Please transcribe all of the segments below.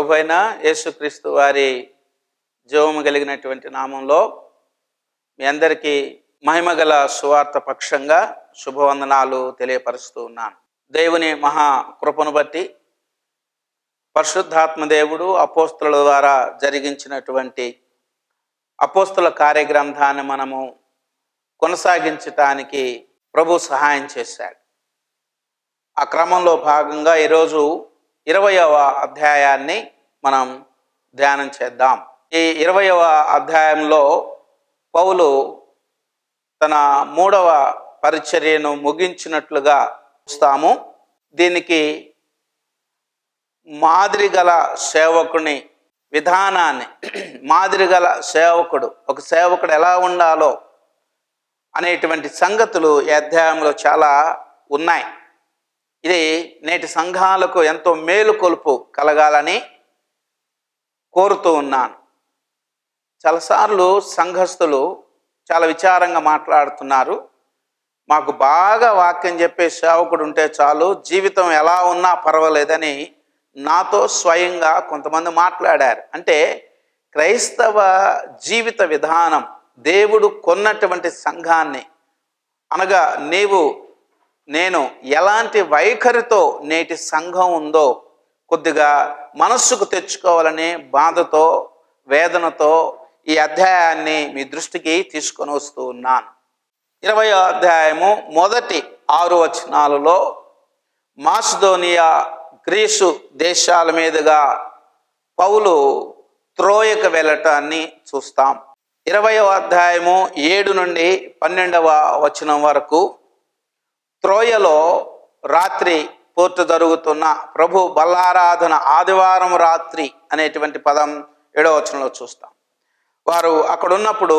ప్రభు అయిన యేసుక్రీస్తు వారి జీవము కలిగినటువంటి నామంలో మీ అందరికీ మహిమగల సువార్త పక్షంగా శుభవందనాలు తెలియపరుస్తూ ఉన్నాను దేవుని మహా కృపను బట్టి పరిశుద్ధాత్మ దేవుడు అపోస్తుల ద్వారా జరిగించినటువంటి అపోస్తుల కార్యగ్రంథాన్ని మనము కొనసాగించటానికి ప్రభు సహాయం చేశాడు ఆ క్రమంలో భాగంగా ఈరోజు ఇరవయవ అధ్యాయాన్ని మనం ధ్యానం చేద్దాం ఈ ఇరవయవ అధ్యాయంలో పౌలు తన మూడవ పరిచర్యను ముగించినట్లుగా చూస్తాము దీనికి మాదిరి గల సేవకుని విధానాన్ని మాదిరి గల సేవకుడు ఒక సేవకుడు ఎలా ఉండాలో అనేటువంటి సంగతులు ఈ అధ్యాయంలో చాలా ఉన్నాయి ఇది నేటి సంఘాలకు ఎంతో మేలు కొలుపు కలగాలని కోరుతూ ఉన్నాను చాలాసార్లు సంఘస్థులు చాలా విచారంగా మాట్లాడుతున్నారు మాకు బాగా వాక్యం చెప్పే సేవకుడు ఉంటే చాలు జీవితం ఎలా ఉన్నా పర్వాలేదని నాతో స్వయంగా కొంతమంది మాట్లాడారు అంటే క్రైస్తవ జీవిత విధానం దేవుడు కొన్నటువంటి సంఘాన్ని అనగా నీవు నేను ఎలాంటి వైఖరితో నేటి సంఘం ఉందో కొద్దిగా మనస్సుకు తెచ్చుకోవాలని బాధతో వేదనతో ఈ అధ్యాయాన్ని మీ దృష్టికి తీసుకొని వస్తూ ఉన్నాను ఇరవై అధ్యాయము మొదటి ఆరు వచనాలలో మాసిదోనియా గ్రీసు దేశాల మీదుగా పౌలు త్రోయకు వెళ్ళటాన్ని చూస్తాం ఇరవయవ అధ్యాయము ఏడు నుండి పన్నెండవ వచనం వరకు త్రోయలో రాత్రి పూర్తి జరుగుతున్న ప్రభు బల్లారాధన ఆదివారం రాత్రి అనేటువంటి పదం ఏడవ వచనంలో చూస్తాం వారు అక్కడ ఉన్నప్పుడు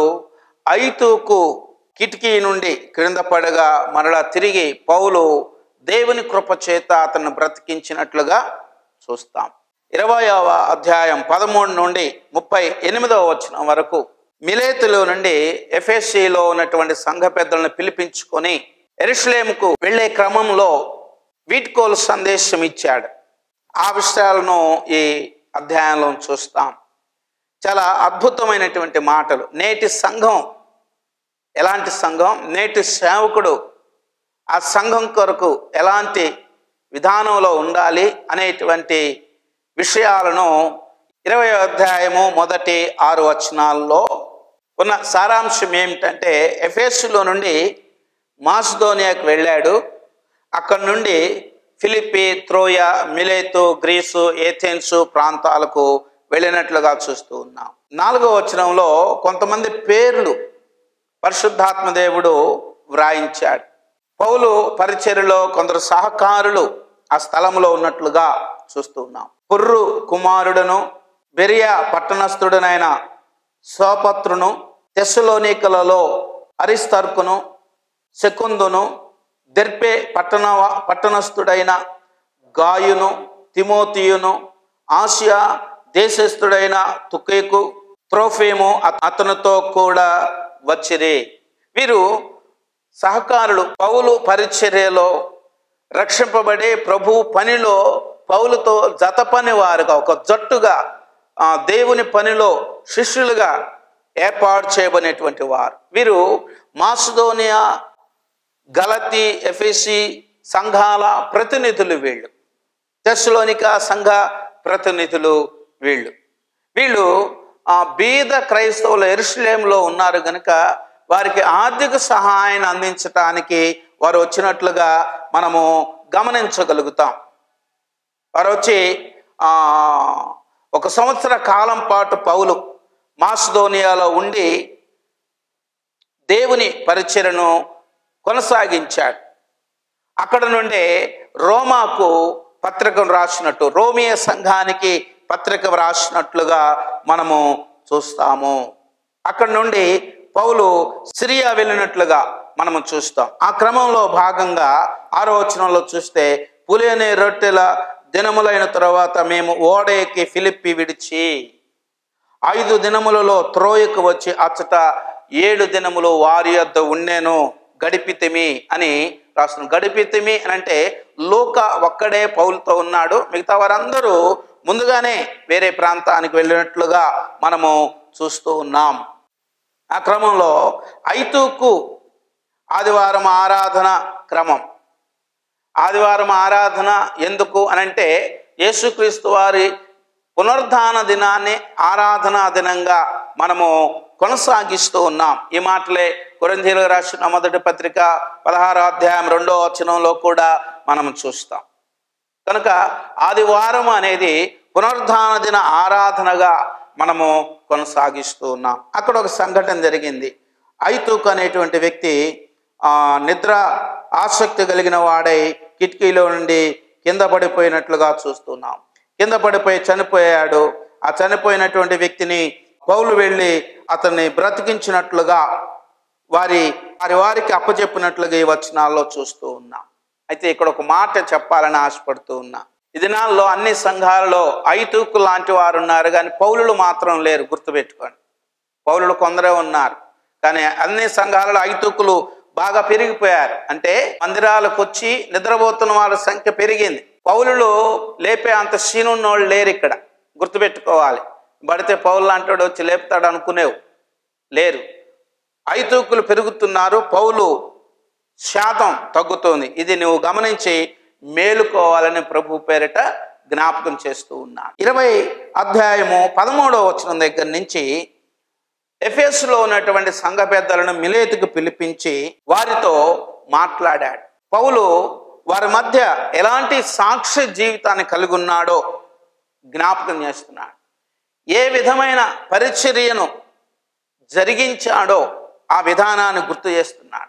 ఐతుకు కిటికీ నుండి క్రింద పడగా మరలా తిరిగి పౌలు దేవుని కృప చేత అతను బ్రతికించినట్లుగా చూస్తాం ఇరవయవ అధ్యాయం పదమూడు నుండి ముప్పై ఎనిమిదవ వచనం వరకు మిలేతులో నుండి ఎఫ్ఎస్సిలో ఉన్నటువంటి సంఘ పెద్దలను పిలిపించుకొని ఎరుషలేముకు వెళ్ళే క్రమంలో వీట్కోలు సందేశం ఇచ్చాడు ఆ విషయాలను ఈ అధ్యాయంలో చూస్తాం చాలా అద్భుతమైనటువంటి మాటలు నేటి సంఘం ఎలాంటి సంఘం నేటి సేవకుడు ఆ సంఘం కొరకు ఎలాంటి విధానంలో ఉండాలి అనేటువంటి విషయాలను ఇరవై అధ్యాయము మొదటి ఆరు వచనాల్లో ఉన్న సారాంశం ఏమిటంటే ఎఫేసులో నుండి మాసిదోనియాకు వెళ్ళాడు అక్కడి నుండి ఫిలిప్పి త్రోయ మిలేతు గ్రీసు ఏథెన్సు ప్రాంతాలకు వెళ్ళినట్లుగా చూస్తూ ఉన్నాం నాలుగో వచనంలో కొంతమంది పేర్లు పరిశుద్ధాత్మ దేవుడు వ్రాయించాడు పౌలు పరిచర్యలో కొందరు సహకారులు ఆ స్థలంలో ఉన్నట్లుగా చూస్తూ ఉన్నాం పుర్రు కుమారుడును బెరియా పట్టణస్థుడనైన సోపత్రును తెస్సులోనికలలో అరిస్తర్కును శకుందును దెర్పే పట్టణ పట్టణస్థుడైన గాయును తిమోతియును ఆసియా దేశస్థుడైన తుకేకు త్రోఫేము అతనితో కూడా వచ్చిరి వీరు సహకారులు పౌలు పరిచర్యలో రక్షింపబడే ప్రభు పనిలో పౌలుతో జత పని వారుగా ఒక జట్టుగా దేవుని పనిలో శిష్యులుగా ఏర్పాటు చేయబడినటువంటి వారు వీరు మాసుదోనియా గలతి ఎఫ్ఎసి సంఘాల ప్రతినిధులు వీళ్ళు తెస్సులోనిక సంఘ ప్రతినిధులు వీళ్ళు వీళ్ళు ఆ బీద క్రైస్తవులు ఎరుషులేంలో ఉన్నారు కనుక వారికి ఆర్థిక సహాయాన్ని అందించటానికి వారు వచ్చినట్లుగా మనము గమనించగలుగుతాం వారు వచ్చి ఒక సంవత్సర కాలం పాటు పౌలు మాస్దోనియాలో ఉండి దేవుని పరిచయను కొనసాగించాడు అక్కడ నుండే రోమాకు పత్రికను రాసినట్టు రోమియ సంఘానికి పత్రిక రాసినట్లుగా మనము చూస్తాము అక్కడ నుండి పౌలు సిరియా వెళ్ళినట్లుగా మనము చూస్తాం ఆ క్రమంలో భాగంగా ఆరో వచనంలో చూస్తే పులియని రొట్టెల దినములైన తర్వాత మేము ఓడేకి ఫిలిప్పి విడిచి ఐదు దినములలో త్రోయకు వచ్చి అచ్చట ఏడు దినములు వారి యొద్ద ఉండేను గడిపితిమి అని రాస్తున్నాం గడిపితిమి అని అంటే లోక ఒక్కడే పౌలతో ఉన్నాడు మిగతా వారందరూ ముందుగానే వేరే ప్రాంతానికి వెళ్ళినట్లుగా మనము చూస్తూ ఉన్నాం ఆ క్రమంలో ఐతూకు ఆదివారం ఆరాధన క్రమం ఆదివారం ఆరాధన ఎందుకు అనంటే యేసుక్రీస్తు వారి పునరుద్ధాన దినాన్ని ఆరాధనా దినంగా మనము కొనసాగిస్తూ ఉన్నాం ఈ మాటలే కొరంజీలకు రాసిన మొదటి పత్రిక పదహారో అధ్యాయం రెండో వచనంలో కూడా మనం చూస్తాం కనుక ఆదివారం అనేది పునరుద్ధాన దిన ఆరాధనగా మనము కొనసాగిస్తూ ఉన్నాం అక్కడ ఒక సంఘటన జరిగింది ఐతూక్ అనేటువంటి వ్యక్తి ఆ, నిద్ర ఆసక్తి కలిగిన వాడై కిటికీలో నుండి కింద పడిపోయినట్లుగా చూస్తున్నాం కింద పడిపోయి చనిపోయాడు ఆ చనిపోయినటువంటి వ్యక్తిని పౌలు వెళ్ళి అతన్ని బ్రతికించినట్లుగా వారి వారి వారికి అప్పచెప్పినట్లుగా ఈ వచనాల్లో చూస్తూ ఉన్నాం అయితే ఇక్కడ ఒక మాట చెప్పాలని ఆశపడుతూ ఉన్నా ఈ దినాల్లో అన్ని సంఘాలలో ఐతూకు లాంటి వారు ఉన్నారు కానీ పౌలులు మాత్రం లేరు గుర్తుపెట్టుకోండి పౌలులు కొందరే ఉన్నారు కానీ అన్ని సంఘాలలో ఐతూకులు బాగా పెరిగిపోయారు అంటే మందిరాలకు వచ్చి నిద్రపోతున్న వాళ్ళ సంఖ్య పెరిగింది పౌలులు లేపే అంత సీనున్నోళ్ళు లేరు ఇక్కడ గుర్తుపెట్టుకోవాలి పడితే పౌలు లాంటి వచ్చి లేపుతాడు అనుకునేవు లేరు ఐతూకులు పెరుగుతున్నారు పౌలు శాతం తగ్గుతోంది ఇది నువ్వు గమనించి మేలుకోవాలని ప్రభు పేరిట జ్ఞాపకం చేస్తూ ఉన్నా ఇరవై అధ్యాయము పదమూడవ వచనం దగ్గర నుంచి ఎఫెస్లో ఉన్నటువంటి సంఘ పెద్దలను మిలేతుకు పిలిపించి వారితో మాట్లాడాడు పౌలు వారి మధ్య ఎలాంటి సాక్ష్య జీవితాన్ని కలిగి ఉన్నాడో జ్ఞాపకం చేస్తున్నాడు ఏ విధమైన పరిచర్యను జరిగించాడో ఆ విధానాన్ని గుర్తు చేస్తున్నాడు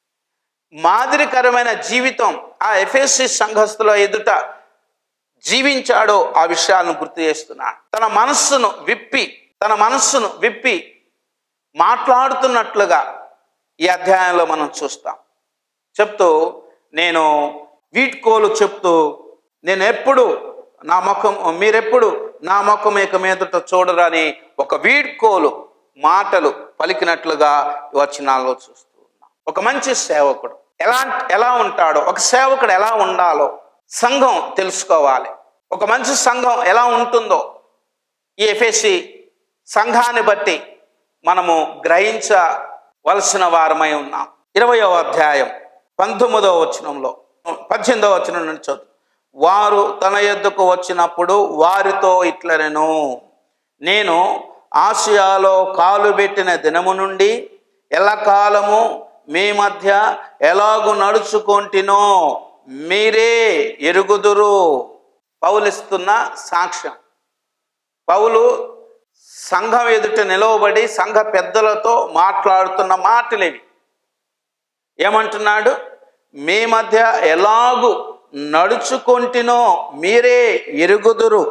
మాదిరికరమైన జీవితం ఆ ఎఫ్ఎస్సి సంఘస్థుల ఎదుట జీవించాడో ఆ విషయాలను గుర్తు చేస్తున్నాడు తన మనస్సును విప్పి తన మనస్సును విప్పి మాట్లాడుతున్నట్లుగా ఈ అధ్యాయంలో మనం చూస్తాం చెప్తూ నేను వీడ్కోలు చెప్తూ నేను ఎప్పుడు నా ముఖం మీరెప్పుడు నా ముఖం ఇక మీదట చూడరని ఒక వీడ్కోలు మాటలు పలికినట్లుగా ఈ వచనాల్లో చూస్తూ ఉన్నాం ఒక మంచి సేవకుడు ఎలా ఎలా ఉంటాడో ఒక సేవకుడు ఎలా ఉండాలో సంఘం తెలుసుకోవాలి ఒక మంచి సంఘం ఎలా ఉంటుందో ఈ ఎఫ్ఎస్సి సంఘాన్ని బట్టి మనము గ్రహించవలసిన వారమై ఉన్నాం ఇరవయో అధ్యాయం పంతొమ్మిదవ వచనంలో పద్దెనిమిదవ వచనం నుంచి చదువు. వారు తన యొద్దకు వచ్చినప్పుడు వారితో ఇట్లనెను నేను ఆసియాలో కాలు పెట్టిన దినము నుండి ఎల్లకాలము మీ మధ్య ఎలాగు నడుచుకొంటినో మీరే ఎరుగుదురు పౌలిస్తున్న సాక్ష్యం పౌలు సంఘం ఎదుట నిలవబడి సంఘ పెద్దలతో మాట్లాడుతున్న మాటలు ఇవి ఏమంటున్నాడు మీ మధ్య ఎలాగు నడుచుకొంటినో మీరే ఎరుగుదురు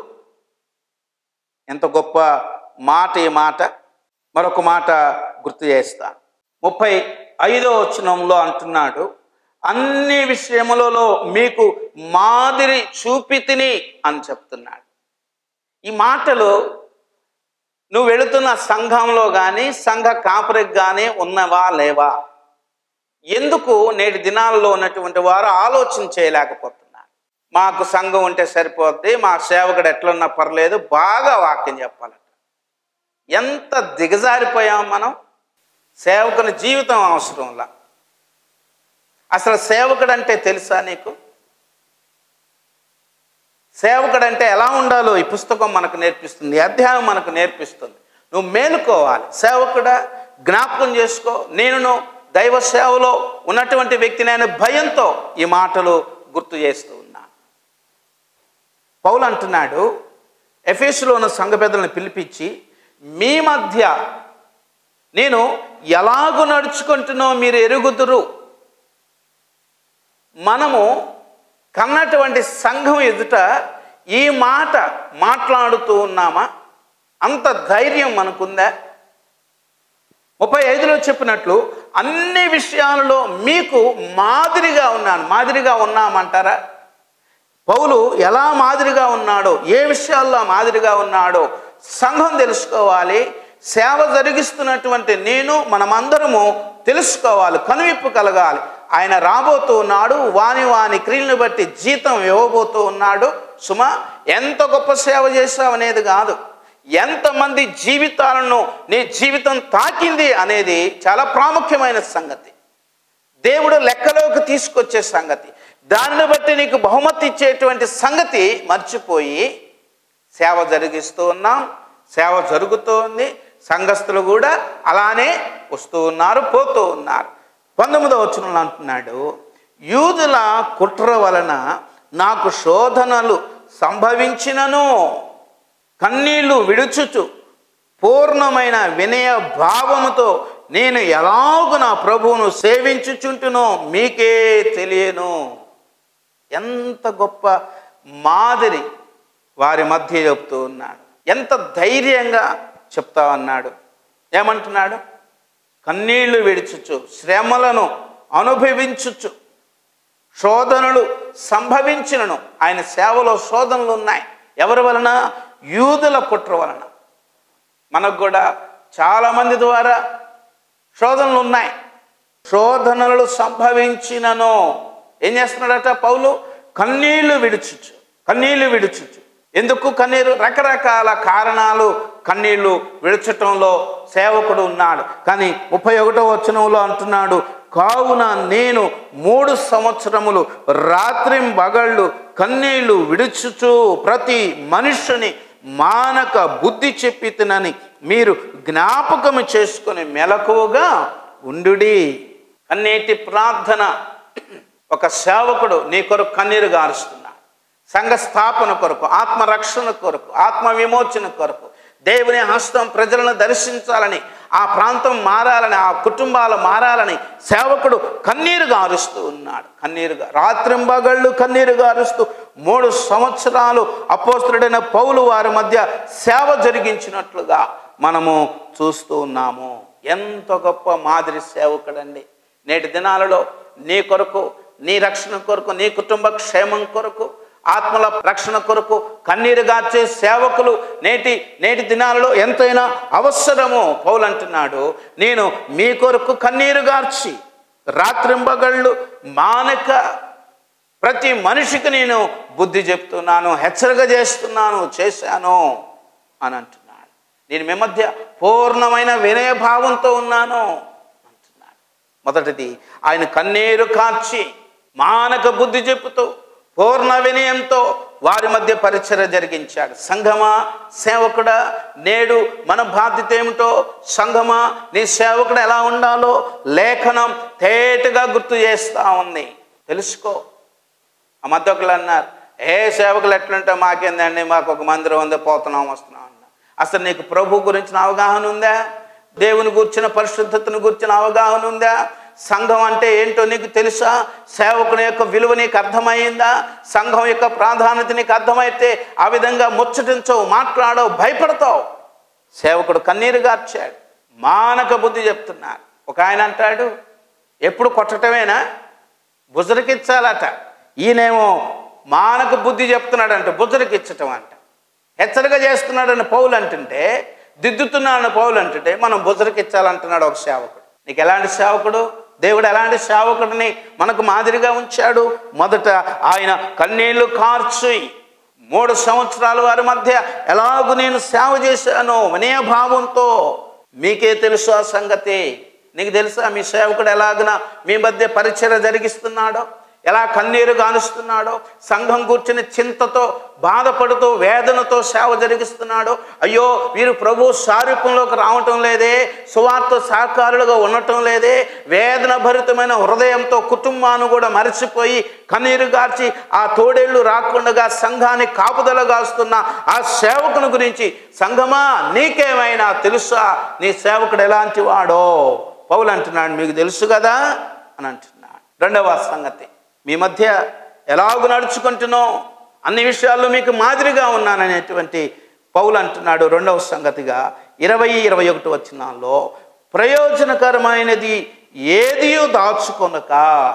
ఎంత గొప్ప మాట ఈ మాట మరొక మాట గుర్తు చేస్తాను ముప్పై ఐదో వచనంలో అంటున్నాడు అన్ని విషయములలో మీకు మాదిరి చూపితిని అని చెప్తున్నాడు ఈ మాటలు నువ్వు వెళుతున్న సంఘంలో కానీ సంఘ కాపరికి కానీ ఉన్నవా లేవా ఎందుకు నేటి దినాల్లో ఉన్నటువంటి వారు ఆలోచన చేయలేకపోతున్నారు మాకు సంఘం ఉంటే సరిపోద్ది మా సేవకుడు ఎట్లున్నా పర్లేదు బాగా వాక్యం చెప్పాలట ఎంత దిగజారిపోయాం మనం సేవకుని జీవితం అవసరంలా అసలు సేవకుడు అంటే తెలుసా నీకు సేవకుడు అంటే ఎలా ఉండాలో ఈ పుస్తకం మనకు నేర్పిస్తుంది ఈ అధ్యాయం మనకు నేర్పిస్తుంది నువ్వు మేలుకోవాలి సేవకుడా జ్ఞాపకం చేసుకో నేను దైవ సేవలో ఉన్నటువంటి వ్యక్తి నేను భయంతో ఈ మాటలు గుర్తు చేస్తూ ఉన్నా పౌలు అంటున్నాడు ఎఫేసులో ఉన్న సంఘ పెద్దలను పిలిపించి మీ మధ్య నేను ఎలాగూ నడుచుకుంటున్నో మీరు ఎరుగుదురు మనము కన్నటువంటి సంఘం ఎదుట ఈ మాట మాట్లాడుతూ ఉన్నామా అంత ధైర్యం మనకుందా ముప్పై ఐదులో చెప్పినట్లు అన్ని విషయాలలో మీకు మాదిరిగా ఉన్నాను మాదిరిగా ఉన్నామంటారా పౌలు ఎలా మాదిరిగా ఉన్నాడో ఏ విషయాల్లో మాదిరిగా ఉన్నాడో సంఘం తెలుసుకోవాలి సేవ జరిగిస్తున్నటువంటి నేను మనమందరము తెలుసుకోవాలి కనువిప్పు కలగాలి ఆయన రాబోతూ ఉన్నాడు వాని వాని క్రియలను బట్టి జీతం ఇవ్వబోతూ ఉన్నాడు సుమా ఎంత గొప్ప సేవ చేశావు అనేది కాదు ఎంతమంది జీవితాలను నీ జీవితం తాకింది అనేది చాలా ప్రాముఖ్యమైన సంగతి దేవుడు లెక్కలోకి తీసుకొచ్చే సంగతి దానిని బట్టి నీకు బహుమతి ఇచ్చేటువంటి సంగతి మర్చిపోయి సేవ జరిగిస్తూ ఉన్నాం సేవ జరుగుతూ ఉంది సంఘస్థులు కూడా అలానే వస్తూ ఉన్నారు పోతూ ఉన్నారు పంతొమ్మిదవ వచనంలో అంటున్నాడు యూదుల కుట్ర వలన నాకు శోధనలు సంభవించినను కన్నీళ్లు విడుచుచు పూర్ణమైన వినయ భావముతో నేను ఎలాగూ నా ప్రభువును సేవించుచుంటునో మీకే తెలియను ఎంత గొప్ప మాదిరి వారి మధ్య చెప్తూ ఉన్నాడు ఎంత ధైర్యంగా చెప్తా ఉన్నాడు ఏమంటున్నాడు కన్నీళ్లు విడుచుచు శ్రమలను అనుభవించుచు శోధనలు సంభవించినను ఆయన సేవలో శోధనలు ఉన్నాయి ఎవరి వలన యూదుల కుట్ర వలన మనకు కూడా చాలామంది ద్వారా శోధనలు ఉన్నాయి శోధనలు సంభవించినను ఏం చేస్తున్నాడట పౌలు కన్నీళ్లు విడుచుచు కన్నీళ్లు విడుచుచు ఎందుకు కన్నీరు రకరకాల కారణాలు కన్నీళ్లు విడచటంలో సేవకుడు ఉన్నాడు కానీ ముప్పై ఒకటో వచనంలో అంటున్నాడు కావున నేను మూడు సంవత్సరములు రాత్రింబగళ్ళు కన్నీళ్లు విడుచుచు ప్రతి మనుష్యుని మానక బుద్ధి చెప్పి తినని మీరు జ్ఞాపకము చేసుకుని మెలకువగా ఉండుడి కన్నీటి ప్రార్థన ఒక సేవకుడు నీ కొరకు కన్నీరు గారుస్తున్నాడు సంఘ స్థాపన కొరకు ఆత్మరక్షణ కొరకు ఆత్మ విమోచన కొరకు దేవుని హస్తం ప్రజలను దర్శించాలని ఆ ప్రాంతం మారాలని ఆ కుటుంబాలు మారాలని సేవకుడు కన్నీరు గారుస్తూ ఉన్నాడు కన్నీరుగా రాత్రింబగళ్ళు కన్నీరు గారుస్తూ మూడు సంవత్సరాలు అపోస్తుడైన పౌలు వారి మధ్య సేవ జరిగించినట్లుగా మనము చూస్తూ ఉన్నాము ఎంత గొప్ప మాదిరి సేవకుడండి నేటి దినాలలో నీ కొరకు నీ రక్షణ కొరకు నీ కుటుంబ క్షేమం కొరకు ఆత్మల రక్షణ కొరకు కన్నీరు గార్చే సేవకులు నేటి నేటి దినాలలో ఎంతైనా అవసరము పౌలు అంటున్నాడు నేను మీ కొరకు కన్నీరు గార్చి రాత్రింబగళ్ళు మానక ప్రతి మనిషికి నేను బుద్ధి చెప్తున్నాను హెచ్చరిక చేస్తున్నాను చేశాను అని అంటున్నాడు నేను మీ మధ్య పూర్ణమైన వినయభావంతో ఉన్నాను అంటున్నాడు మొదటిది ఆయన కన్నీరు కార్చి మానక బుద్ధి చెప్పుతూ పూర్ణ వినయంతో వారి మధ్య పరిచయ జరిగించాడు సంఘమా సేవకుడా నేడు మన బాధ్యత ఏమిటో సంఘమా నీ సేవకుడు ఎలా ఉండాలో లేఖనం తేటగా గుర్తు చేస్తూ ఉంది తెలుసుకో ఆ మధ్య ఒకళ్ళు అన్నారు ఏ సేవకులు ఎట్లుంటే మాకేందండి మాకు ఒక మందిరం ఉంది పోతున్నాం వస్తున్నాం అన్న అసలు నీకు ప్రభు గురించిన అవగాహన ఉందా దేవుని గురించిన పరిశుద్ధతను గురించిన అవగాహన ఉందా సంఘం అంటే ఏంటో నీకు తెలుసా సేవకుని యొక్క విలువ నీకు అర్థమైందా సంఘం యొక్క ప్రాధాన్యత నీకు అర్థమైతే ఆ విధంగా ముచ్చటించవు మాట్లాడవు భయపడతావు సేవకుడు కన్నీరు గార్చాడు మానక బుద్ధి చెప్తున్నారు ఒక ఆయన అంటాడు ఎప్పుడు కొట్టటమేనా బుజరకిచ్చాలట ఈయనేమో మానక బుద్ధి చెప్తున్నాడంట బుజరకిచ్చటం అంట హెచ్చరిక చేస్తున్నాడని పౌలు అంటుంటే దిద్దుతున్నాడని పౌలు అంటుంటే మనం బుజరకిచ్చాలంటున్నాడు ఒక సేవకుడు నీకు ఎలాంటి సేవకుడు దేవుడు ఎలాంటి సేవకుడిని మనకు మాదిరిగా ఉంచాడు మొదట ఆయన కన్నీళ్లు కార్చి మూడు సంవత్సరాల వారి మధ్య ఎలాగూ నేను సేవ చేశాను వినయభావంతో మీకే తెలుసు ఆ సంగతి నీకు తెలుసా మీ సేవకుడు ఎలాగున మీ మధ్య పరిచయ జరిగిస్తున్నాడో ఎలా కన్నీరు గానుస్తున్నాడో సంఘం కూర్చుని చింతతో బాధపడుతూ వేదనతో సేవ జరిగిస్తున్నాడో అయ్యో వీరు ప్రభు సారూప్యంలోకి రావటం లేదే సువార్త సహకారులుగా ఉండటం లేదే వేదన భరితమైన హృదయంతో కుటుంబాన్ని కూడా మరచిపోయి కన్నీరు గార్చి ఆ తోడేళ్లు రాకుండా సంఘాన్ని కాపుదల గాస్తున్న ఆ సేవకుని గురించి సంఘమా నీకేమైనా తెలుసా నీ సేవకుడు ఎలాంటి వాడో పౌలు అంటున్నాడు మీకు తెలుసు కదా అని అంటున్నాడు రెండవ సంగతి మీ మధ్య ఎలాగూ నడుచుకుంటున్నో అన్ని విషయాల్లో మీకు మాదిరిగా ఉన్నాననేటువంటి పౌలు అంటున్నాడు రెండవ సంగతిగా ఇరవై ఇరవై ఒకటి వచ్చినాల్లో ప్రయోజనకరమైనది ఏదియో దాచుకొనక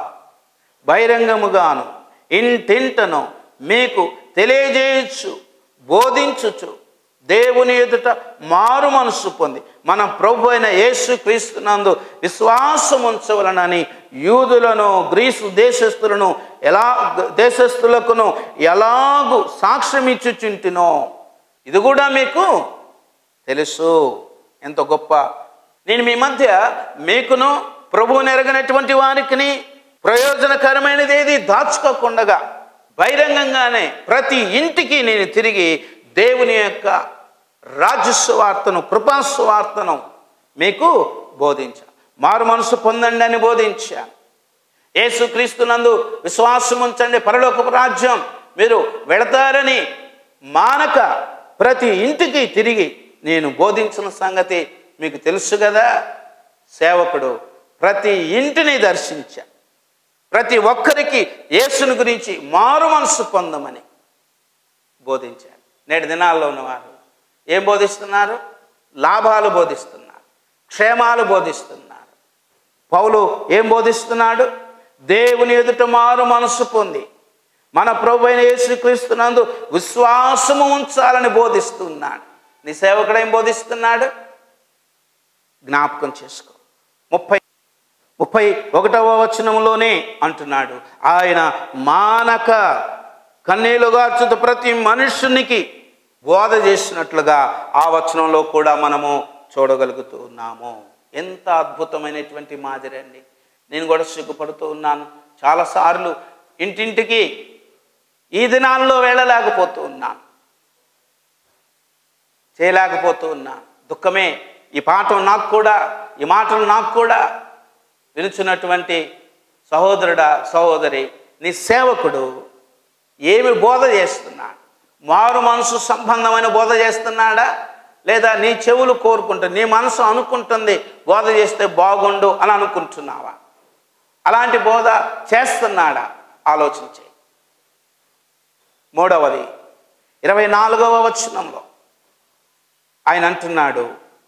బహిరంగముగాను ఇంటింటను మీకు తెలియజేయచ్చు బోధించుచు దేవుని ఎదుట మారు మనసు పొంది మన ప్రభు అయిన యేసు క్రీస్తునందు విశ్వాసం ఉంచవలనని యూదులను గ్రీసు దేశస్థులను ఎలా దేశస్థులకును ఎలాగూ సాక్ష్యం ఇచ్చుచుంటినో ఇది కూడా మీకు తెలుసు ఎంత గొప్ప నేను మీ మధ్య మీకును ప్రభువుని ఎరగనటువంటి వారికి ప్రయోజనకరమైనది ఏది దాచుకోకుండగా బహిరంగంగానే ప్రతి ఇంటికి నేను తిరిగి దేవుని యొక్క రాజ్యస్వార్తను కృపాస్వార్తను మీకు బోధించాను మారు మనసు పొందండి అని బోధించాను యేసుక్రీస్తునందు విశ్వాసం ఉంచండి పరలోకపు రాజ్యం మీరు వెళతారని మానక ప్రతి ఇంటికి తిరిగి నేను బోధించిన సంగతి మీకు తెలుసు కదా సేవకుడు ప్రతి ఇంటిని దర్శించా ప్రతి ఒక్కరికి యేసుని గురించి మారు మనసు పొందమని బోధించారు నేటి దినాల్లో ఉన్నవారు ఏం బోధిస్తున్నారు లాభాలు బోధిస్తున్నారు క్షేమాలు బోధిస్తున్నారు పౌలు ఏం బోధిస్తున్నాడు దేవుని ఎదుట మారు మనసు పొంది మన ప్రభు అయిన యేసుక్రీస్తునందు విశ్వాసము ఉంచాలని బోధిస్తున్నాడు నీ సేవకుడు ఏం బోధిస్తున్నాడు జ్ఞాపకం చేసుకో ముప్పై ముప్పై ఒకటవ వచనంలోనే అంటున్నాడు ఆయన మానక కన్నీలు గార్చుత ప్రతి మనుషునికి బోధ చేసినట్లుగా ఆ వచనంలో కూడా మనము చూడగలుగుతూ ఉన్నాము ఎంత అద్భుతమైనటువంటి మాదిరి అండి నేను కూడా సిగ్గుపడుతూ ఉన్నాను చాలాసార్లు ఇంటింటికి ఈ దినాల్లో వెళ్ళలేకపోతూ ఉన్నాను చేయలేకపోతూ ఉన్నాను దుఃఖమే ఈ పాఠం నాకు కూడా ఈ మాటలు నాకు కూడా వినుచున్నటువంటి సహోదరుడా సహోదరి నీ సేవకుడు ఏమి బోధ చేస్తున్నాడు మారు మనసు సంబంధమైన బోధ చేస్తున్నాడా లేదా నీ చెవులు కోరుకుంటుంది నీ మనసు అనుకుంటుంది బోధ చేస్తే బాగుండు అని అనుకుంటున్నావా అలాంటి బోధ చేస్తున్నాడా ఆలోచించే మూడవది ఇరవై నాలుగవ వచనంలో ఆయన అంటున్నాడు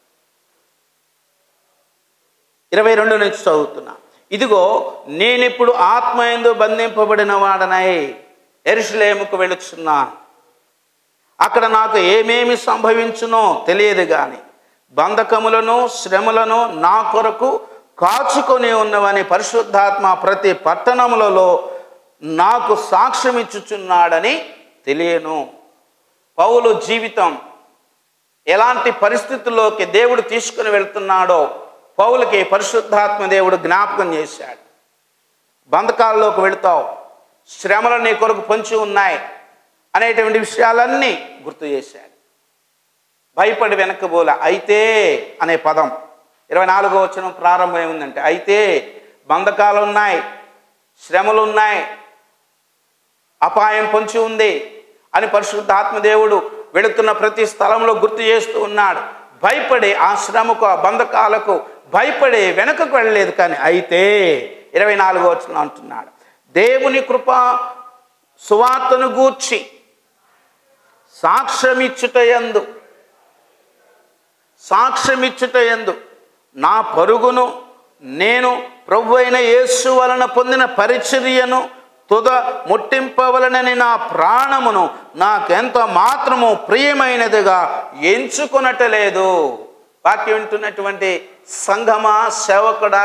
ఇరవై రెండు నుంచి చదువుతున్నా ఇదిగో నేనిప్పుడు ఆత్మయందు బంధింపబడిన వాడనై ఎరుషులేముకు వెళుచున్నాను అక్కడ నాకు ఏమేమి సంభవించునో తెలియదు కానీ బంధకములను శ్రమలను నా కొరకు కాచుకొని ఉన్నవని పరిశుద్ధాత్మ ప్రతి పట్టణములలో నాకు సాక్ష్యం ఇచ్చుచున్నాడని తెలియను పౌలు జీవితం ఎలాంటి పరిస్థితుల్లోకి దేవుడు తీసుకుని వెళ్తున్నాడో పౌలకి పరిశుద్ధాత్మ దేవుడు జ్ఞాపకం చేశాడు బంధకాల్లోకి వెళుతావు శ్రమలు నీ కొరకు పొంచి ఉన్నాయి అనేటువంటి విషయాలన్నీ గుర్తు చేశాడు భయపడి వెనకబోల అయితే అనే పదం ఇరవై నాలుగో వచ్చిన ప్రారంభం ఏముందంటే అయితే బంధకాలు ఉన్నాయి శ్రమలు ఉన్నాయి అపాయం పొంచి ఉంది అని పరిశుద్ధ ఆత్మదేవుడు వెళుతున్న ప్రతి స్థలంలో గుర్తు చేస్తూ ఉన్నాడు భయపడి ఆ శ్రమకు ఆ బంధకాలకు భయపడి వెనకకు వెళ్ళలేదు కానీ అయితే ఇరవై నాలుగో వచ్చిన అంటున్నాడు దేవుని కృప సువార్తను గూర్చి సాక్ష్యమిచ్చుట యందు సాక్ష్యమిచ్చుట యందు నా పరుగును నేను ప్రభు అయిన యేసు వలన పొందిన పరిచర్యను తుద ముట్టింపవలనని నా ప్రాణమును నాకెంత మాత్రము ప్రియమైనదిగా ఎంచుకొనటలేదు వాక్యం వింటున్నటువంటి సంఘమా సేవకుడా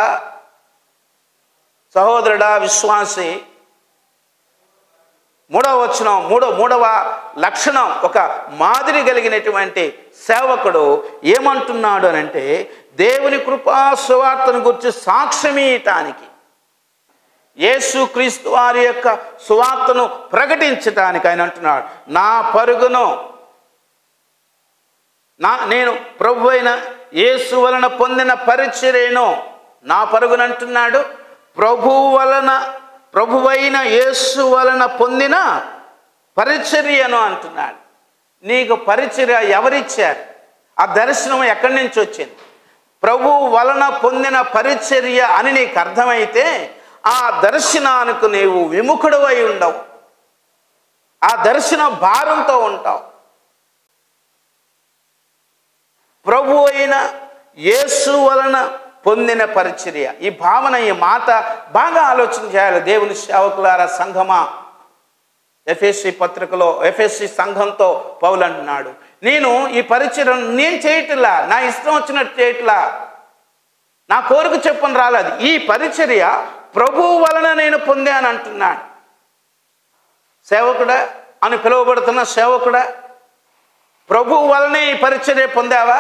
సహోదరుడా విశ్వాసి మూడవ వచనం మూడో మూడవ లక్షణం ఒక మాదిరి కలిగినటువంటి సేవకుడు ఏమంటున్నాడు అని అంటే దేవుని కృపా సువార్తను గురించి సాక్ష్యమీయటానికి యేసు క్రీస్తు వారి యొక్క సువార్తను ప్రకటించటానికి ఆయన అంటున్నాడు నా పరుగును నా నేను ప్రభు అయిన యేసు వలన పొందిన పరిచర్యను నా పరుగునంటున్నాడు ప్రభు వలన ప్రభువైన యేసు వలన పొందిన పరిచర్యను అంటున్నాడు నీకు పరిచర్య ఎవరిచ్చారు ఆ దర్శనం ఎక్కడి నుంచి వచ్చింది ప్రభు వలన పొందిన పరిచర్య అని నీకు అర్థమైతే ఆ దర్శనానికి నీవు విముఖుడవై ఉండవు ఆ దర్శన భారంతో ఉంటావు ప్రభు అయిన యేసు వలన పొందిన పరిచర్య ఈ భావన ఈ మాట బాగా ఆలోచన చేయాలి దేవుని సేవకులారా సంఘమా ఎఫ్ఎస్సి పత్రికలో ఎఫ్ఎస్సి సంఘంతో పౌలు అంటున్నాడు నేను ఈ పరిచయం నేను చేయట్లా నా ఇష్టం వచ్చినట్టు చేయట్లా నా కోరిక చెప్పని రాలేదు ఈ పరిచర్య ప్రభువు వలన నేను పొందాను అంటున్నాడు సేవకుడా అని పిలువబడుతున్న సేవకుడా ప్రభువు వలనే ఈ పరిచర్య పొందావా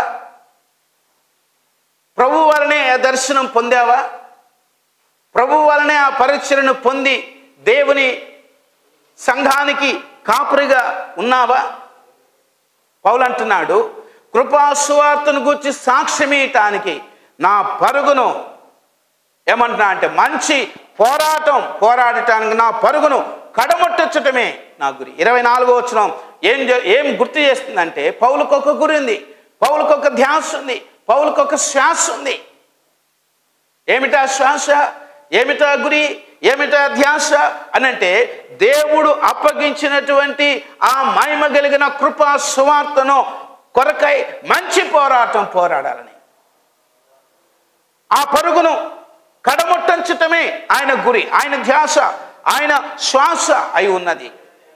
ప్రభు వలనే ఆ దర్శనం పొందావా ప్రభు వలనే ఆ పరిచయను పొంది దేవుని సంఘానికి కాపురిగా ఉన్నావా పౌలు అంటున్నాడు కృపాసువార్తను గురించి సాక్ష్యమీయటానికి నా పరుగును ఏమంటున్నా అంటే మంచి పోరాటం పోరాడటానికి నా పరుగును కడముట్టచ్చటమే నా గురి ఇరవై నాలుగో వచ్చిన ఏం జ- ఏం గుర్తు చేస్తుందంటే పౌలకు ఒక గురి ఉంది పౌలకు ఒక ధ్యాస ఉంది పౌలకు ఒక శ్వాస ఉంది ఏమిటా శ్వాస ఏమిటా గురి ఏమిటా ధ్యాస అనంటే దేవుడు అప్పగించినటువంటి ఆ మహిమ కలిగిన కృపా సువార్తను కొరకై మంచి పోరాటం పోరాడాలని ఆ పరుగును కడముట్టంచటమే ఆయన గురి ఆయన ధ్యాస ఆయన శ్వాస అయి ఉన్నది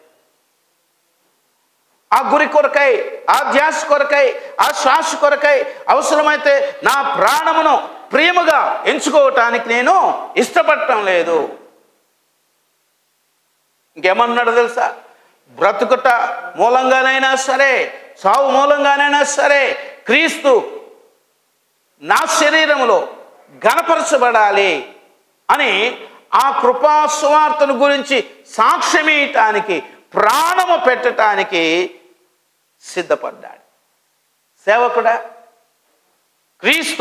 ఆ గురి కొరకై ఆ ధ్యాస కొరకై ఆ శ్వాస కొరకై అవసరమైతే నా ప్రాణమును ప్రేమగా ఎంచుకోవటానికి నేను ఇష్టపడటం లేదు ఇంకేమన్నాడు తెలుసా బ్రతుకుట మూలంగానైనా సరే సావు మూలంగానైనా సరే క్రీస్తు నా శరీరములో గణపరచబడాలి అని ఆ కృపా సువార్తను గురించి సాక్ష్యమీయటానికి ప్రాణము పెట్టడానికి సిద్ధపడ్డాడు సేవకుడా క్రీస్తు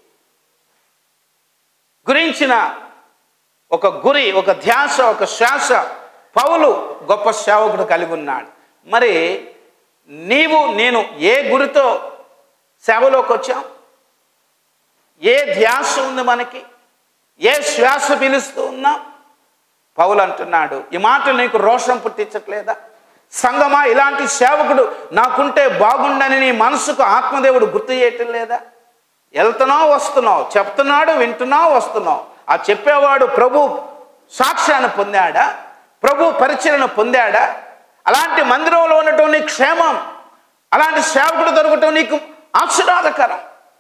గురించిన ఒక గురి ఒక ధ్యాస ఒక శ్వాస పౌలు గొప్ప సేవకుడు కలిగి ఉన్నాడు మరి నీవు నేను ఏ గురితో సేవలోకి వచ్చాం ఏ ధ్యాస ఉంది మనకి ఏ శ్వాస పిలుస్తూ ఉన్నాం పౌలు అంటున్నాడు ఈ మాట నీకు రోషం పుట్టించట్లేదా సంగమా ఇలాంటి సేవకుడు నాకుంటే బాగుండని నీ మనసుకు ఆత్మదేవుడు గుర్తు చేయటం లేదా వెళ్తున్నావు వస్తున్నావు చెప్తున్నాడు వింటున్నావు వస్తున్నావు ఆ చెప్పేవాడు ప్రభు సాక్ష్యాన్ని పొందాడా ప్రభు పరిచయను పొందాడా అలాంటి మందిరంలో ఉండటం నీకు క్షేమం అలాంటి సేవకుడు దొరకటం నీకు ఆశీర్వాదకరం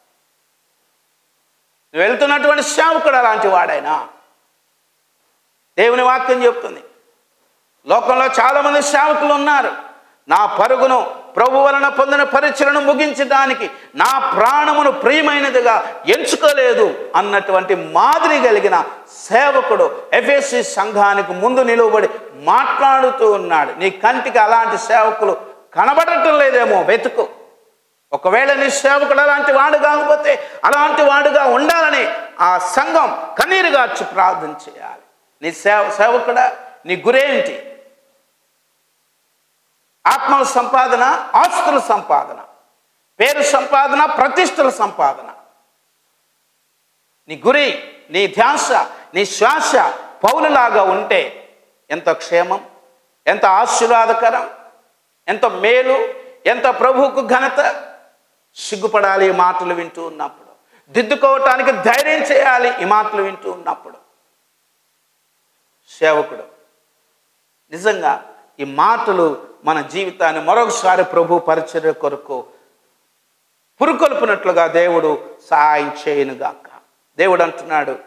నువ్వు వెళ్తున్నటువంటి సేవకుడు అలాంటి వాడైనా దేవుని వాక్యం చెప్తుంది లోకంలో చాలామంది సేవకులు ఉన్నారు నా పరుగును ప్రభు వలన పొందిన పరిచయను ముగించడానికి నా ప్రాణమును ప్రియమైనదిగా ఎంచుకోలేదు అన్నటువంటి మాదిరి కలిగిన సేవకుడు ఎఫ్ఎస్సి సంఘానికి ముందు నిలువబడి మాట్లాడుతూ ఉన్నాడు నీ కంటికి అలాంటి సేవకులు కనబడటం లేదేమో వెతుకు ఒకవేళ నీ సేవకుడు అలాంటి వాడు కాకపోతే అలాంటి వాడుగా ఉండాలని ఆ సంఘం కన్నీరుగార్చి ప్రార్థన చేయాలి నీ సేవ సేవకుడా నీ గురేంటి ఆత్మల సంపాదన ఆస్తుల సంపాదన పేరు సంపాదన ప్రతిష్టల సంపాదన నీ గురి నీ ధ్యాస నీ శ్వాస పౌలులాగా ఉంటే ఎంత క్షేమం ఎంత ఆశీర్వాదకరం ఎంత మేలు ఎంత ప్రభువుకు ఘనత సిగ్గుపడాలి ఈ మాటలు వింటూ ఉన్నప్పుడు దిద్దుకోవటానికి ధైర్యం చేయాలి ఈ మాటలు వింటూ ఉన్నప్పుడు సేవకుడు నిజంగా ఈ మాటలు మన జీవితాన్ని మరొకసారి ప్రభు పరిచర్య కొరకు పురుకొల్పునట్లుగా దేవుడు సహాయం చేయనుగాక దేవుడు అంటున్నాడు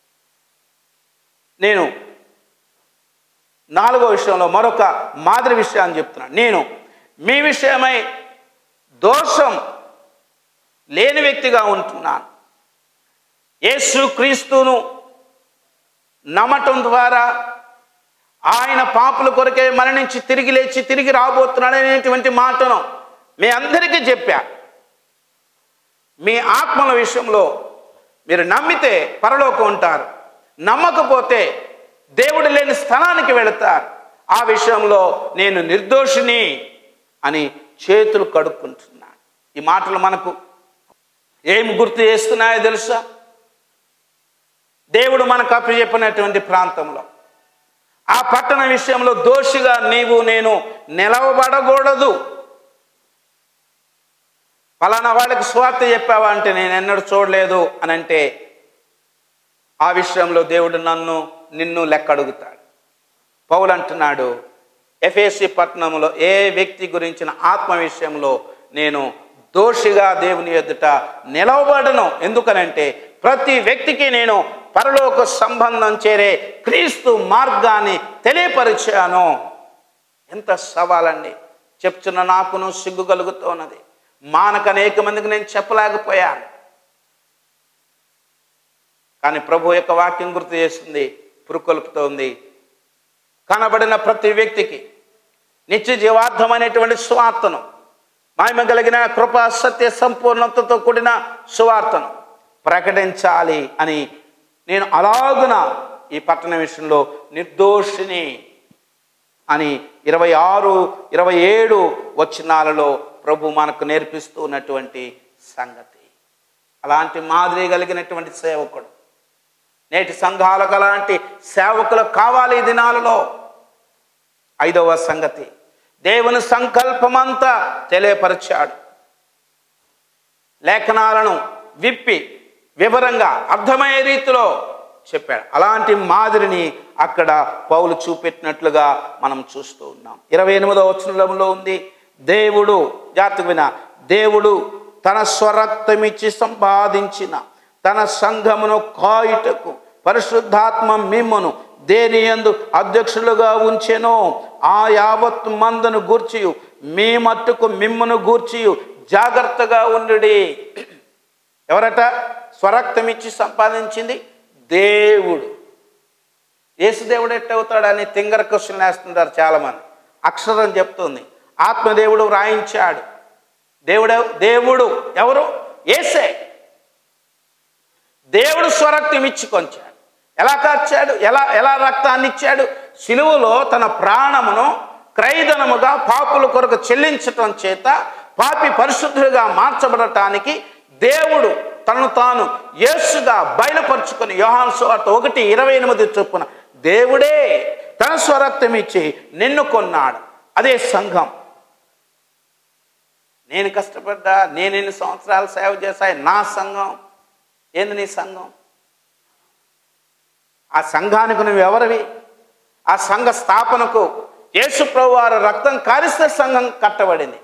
నేను నాలుగో విషయంలో మరొక మాదిరి విషయాన్ని చెప్తున్నాను నేను మీ విషయమై దోషం లేని వ్యక్తిగా ఉంటున్నాను యేసు క్రీస్తును నమ్మటం ద్వారా ఆయన పాపుల కొరకే మరణించి తిరిగి లేచి తిరిగి రాబోతున్నాడు అనేటువంటి మాటను మీ అందరికీ చెప్పా మీ ఆత్మల విషయంలో మీరు నమ్మితే పరలోకం ఉంటారు నమ్మకపోతే దేవుడు లేని స్థలానికి వెళతారు ఆ విషయంలో నేను నిర్దోషిని అని చేతులు కడుక్కుంటున్నాను ఈ మాటలు మనకు ఏమి గుర్తు చేస్తున్నాయో తెలుసా దేవుడు మనకు అప్పచెప్పినటువంటి ప్రాంతంలో ఆ పట్టణ విషయంలో దోషిగా నీవు నేను నిలవబడకూడదు ఫలానా వాళ్ళకి స్వార్థ చెప్పావా అంటే నేను ఎన్నడూ చూడలేదు అని అంటే ఆ విషయంలో దేవుడు నన్ను నిన్ను లెక్క అడుగుతాడు పౌలు అంటున్నాడు ఎఫ్ఎస్సి పట్టణంలో ఏ వ్యక్తి గురించిన ఆత్మ విషయంలో నేను దోషిగా దేవుని ఎదుట నిలవబడను ఎందుకనంటే ప్రతి వ్యక్తికి నేను పరలోక సంబంధం చేరే క్రీస్తు మార్గాన్ని తెలియపరిచాను ఎంత సవాలండి చెప్తున్న నాకును సిగ్గు కలుగుతున్నది మానక అనేక మందికి నేను చెప్పలేకపోయాను కానీ ప్రభు యొక్క వాక్యం గుర్తు చేస్తుంది పురుకొల్పుతోంది కనబడిన ప్రతి వ్యక్తికి నిత్య జీవార్థమైనటువంటి సువార్తను మహిమ కలిగిన కృప సత్య సంపూర్ణతతో కూడిన సువార్తను ప్రకటించాలి అని నేను అలాగున ఈ పట్టణ విషయంలో నిర్దోషిని అని ఇరవై ఆరు ఇరవై ఏడు వచనాలలో ప్రభు మనకు నేర్పిస్తూ ఉన్నటువంటి సంగతి అలాంటి మాదిరి కలిగినటువంటి సేవకుడు నేటి సంఘాలకు అలాంటి సేవకులు కావాలి ఈ దినాలలో ఐదవ సంగతి దేవుని సంకల్పమంతా తెలియపరిచాడు లేఖనాలను విప్పి వివరంగా అర్థమయ్యే రీతిలో చెప్పాడు అలాంటి మాదిరిని అక్కడ పౌలు చూపెట్టినట్లుగా మనం చూస్తూ ఉన్నాం ఇరవై ఎనిమిదవ వచనంలో ఉంది దేవుడు జాతకు విన దేవుడు తన స్వరక్తమిచ్చి సంపాదించిన తన సంఘమును కాయుటకు పరిశుద్ధాత్మ మిమ్మను దేని యందు అధ్యక్షులుగా ఉంచెనో ఆ యావత్ మందను గూర్చి మీ మట్టుకు మిమ్మను గూర్చి జాగ్రత్తగా ఉండుడి ఎవరట స్వరక్తమిచ్చి సంపాదించింది దేవుడు యేసుదేవుడు ఎట్టవుతాడని తింగర క్వశ్చన్ వేస్తుంటారు చాలామంది అక్షరం చెప్తుంది ఆత్మదేవుడు వ్రాయించాడు దేవుడు దేవుడు ఎవరు ఏసే దేవుడు స్వరక్తం ఇచ్చి కొంచాడు ఎలా కార్చాడు ఎలా ఎలా రక్తాన్ని ఇచ్చాడు సిలువలో తన ప్రాణమును క్రైదనముగా పాపుల కొరకు చెల్లించటం చేత పాపి పరిశుద్ధుడిగా మార్చబడటానికి దేవుడు తనను తాను యేసుగా బయలుపరుచుకొని యోహాను సువార్త ఒకటి ఇరవై ఎనిమిది చొప్పున దేవుడే తన స్వరక్తం ఇచ్చి నిన్ను కొన్నాడు అదే సంఘం నేను కష్టపడ్డా నేను ఎన్ని సంవత్సరాలు సేవ చేశాయి నా సంఘం ఏంది నీ సంఘం ఆ సంఘానికి నువ్వు ఎవరివి ఆ సంఘ స్థాపనకు యేసుప్రభు వారి రక్తం కారిస్తే సంఘం కట్టబడింది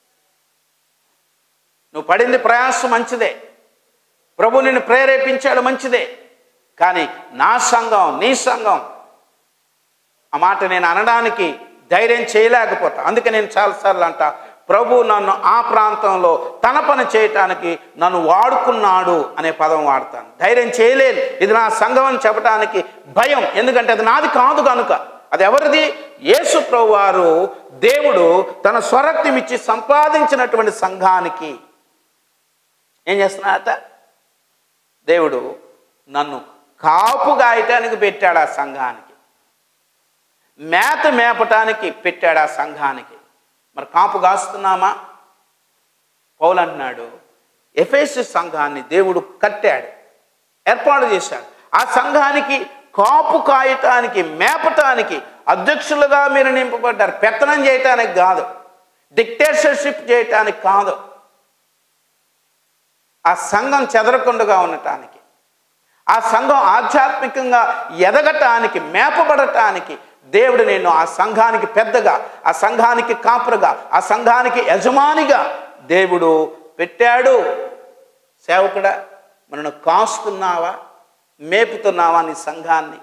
నువ్వు పడింది ప్రయాసం మంచిదే ప్రభు నిన్ను ప్రేరేపించాడు మంచిదే కానీ నా సంఘం నీ సంఘం ఆ మాట నేను అనడానికి ధైర్యం చేయలేకపోతా అందుకే నేను చాలాసార్లు అంట ప్రభు నన్ను ఆ ప్రాంతంలో తన పని చేయటానికి నన్ను వాడుకున్నాడు అనే పదం వాడతాను ధైర్యం చేయలేను ఇది నా సంఘం అని చెప్పడానికి భయం ఎందుకంటే అది నాది కాదు కనుక అది ఎవరిది యేసు ప్రభు వారు దేవుడు తన స్వరక్తం ఇచ్చి సంపాదించినటువంటి సంఘానికి ఏం చేస్తున్నాడట దేవుడు నన్ను కాపు గాయటానికి పెట్టాడు ఆ సంఘానికి మేత మేపటానికి పెట్టాడు ఆ సంఘానికి మరి కాపు కాస్తున్నామా పౌలు అంటున్నాడు ఎఫేసి సంఘాన్ని దేవుడు కట్టాడు ఏర్పాటు చేశాడు ఆ సంఘానికి కాపు కాయటానికి మేపటానికి అధ్యక్షులుగా మీరు నింపబడ్డారు పెత్తనం చేయటానికి కాదు డిక్టేటర్షిప్ చేయటానికి కాదు ఆ సంఘం చెదరకుండగా ఉండటానికి ఆ సంఘం ఆధ్యాత్మికంగా ఎదగటానికి మేపబడటానికి దేవుడు నేను ఆ సంఘానికి పెద్దగా ఆ సంఘానికి కాపురగా ఆ సంఘానికి యజమానిగా దేవుడు పెట్టాడు సేవకుడా మనను కాస్తున్నావా మేపుతున్నావా నీ సంఘాన్ని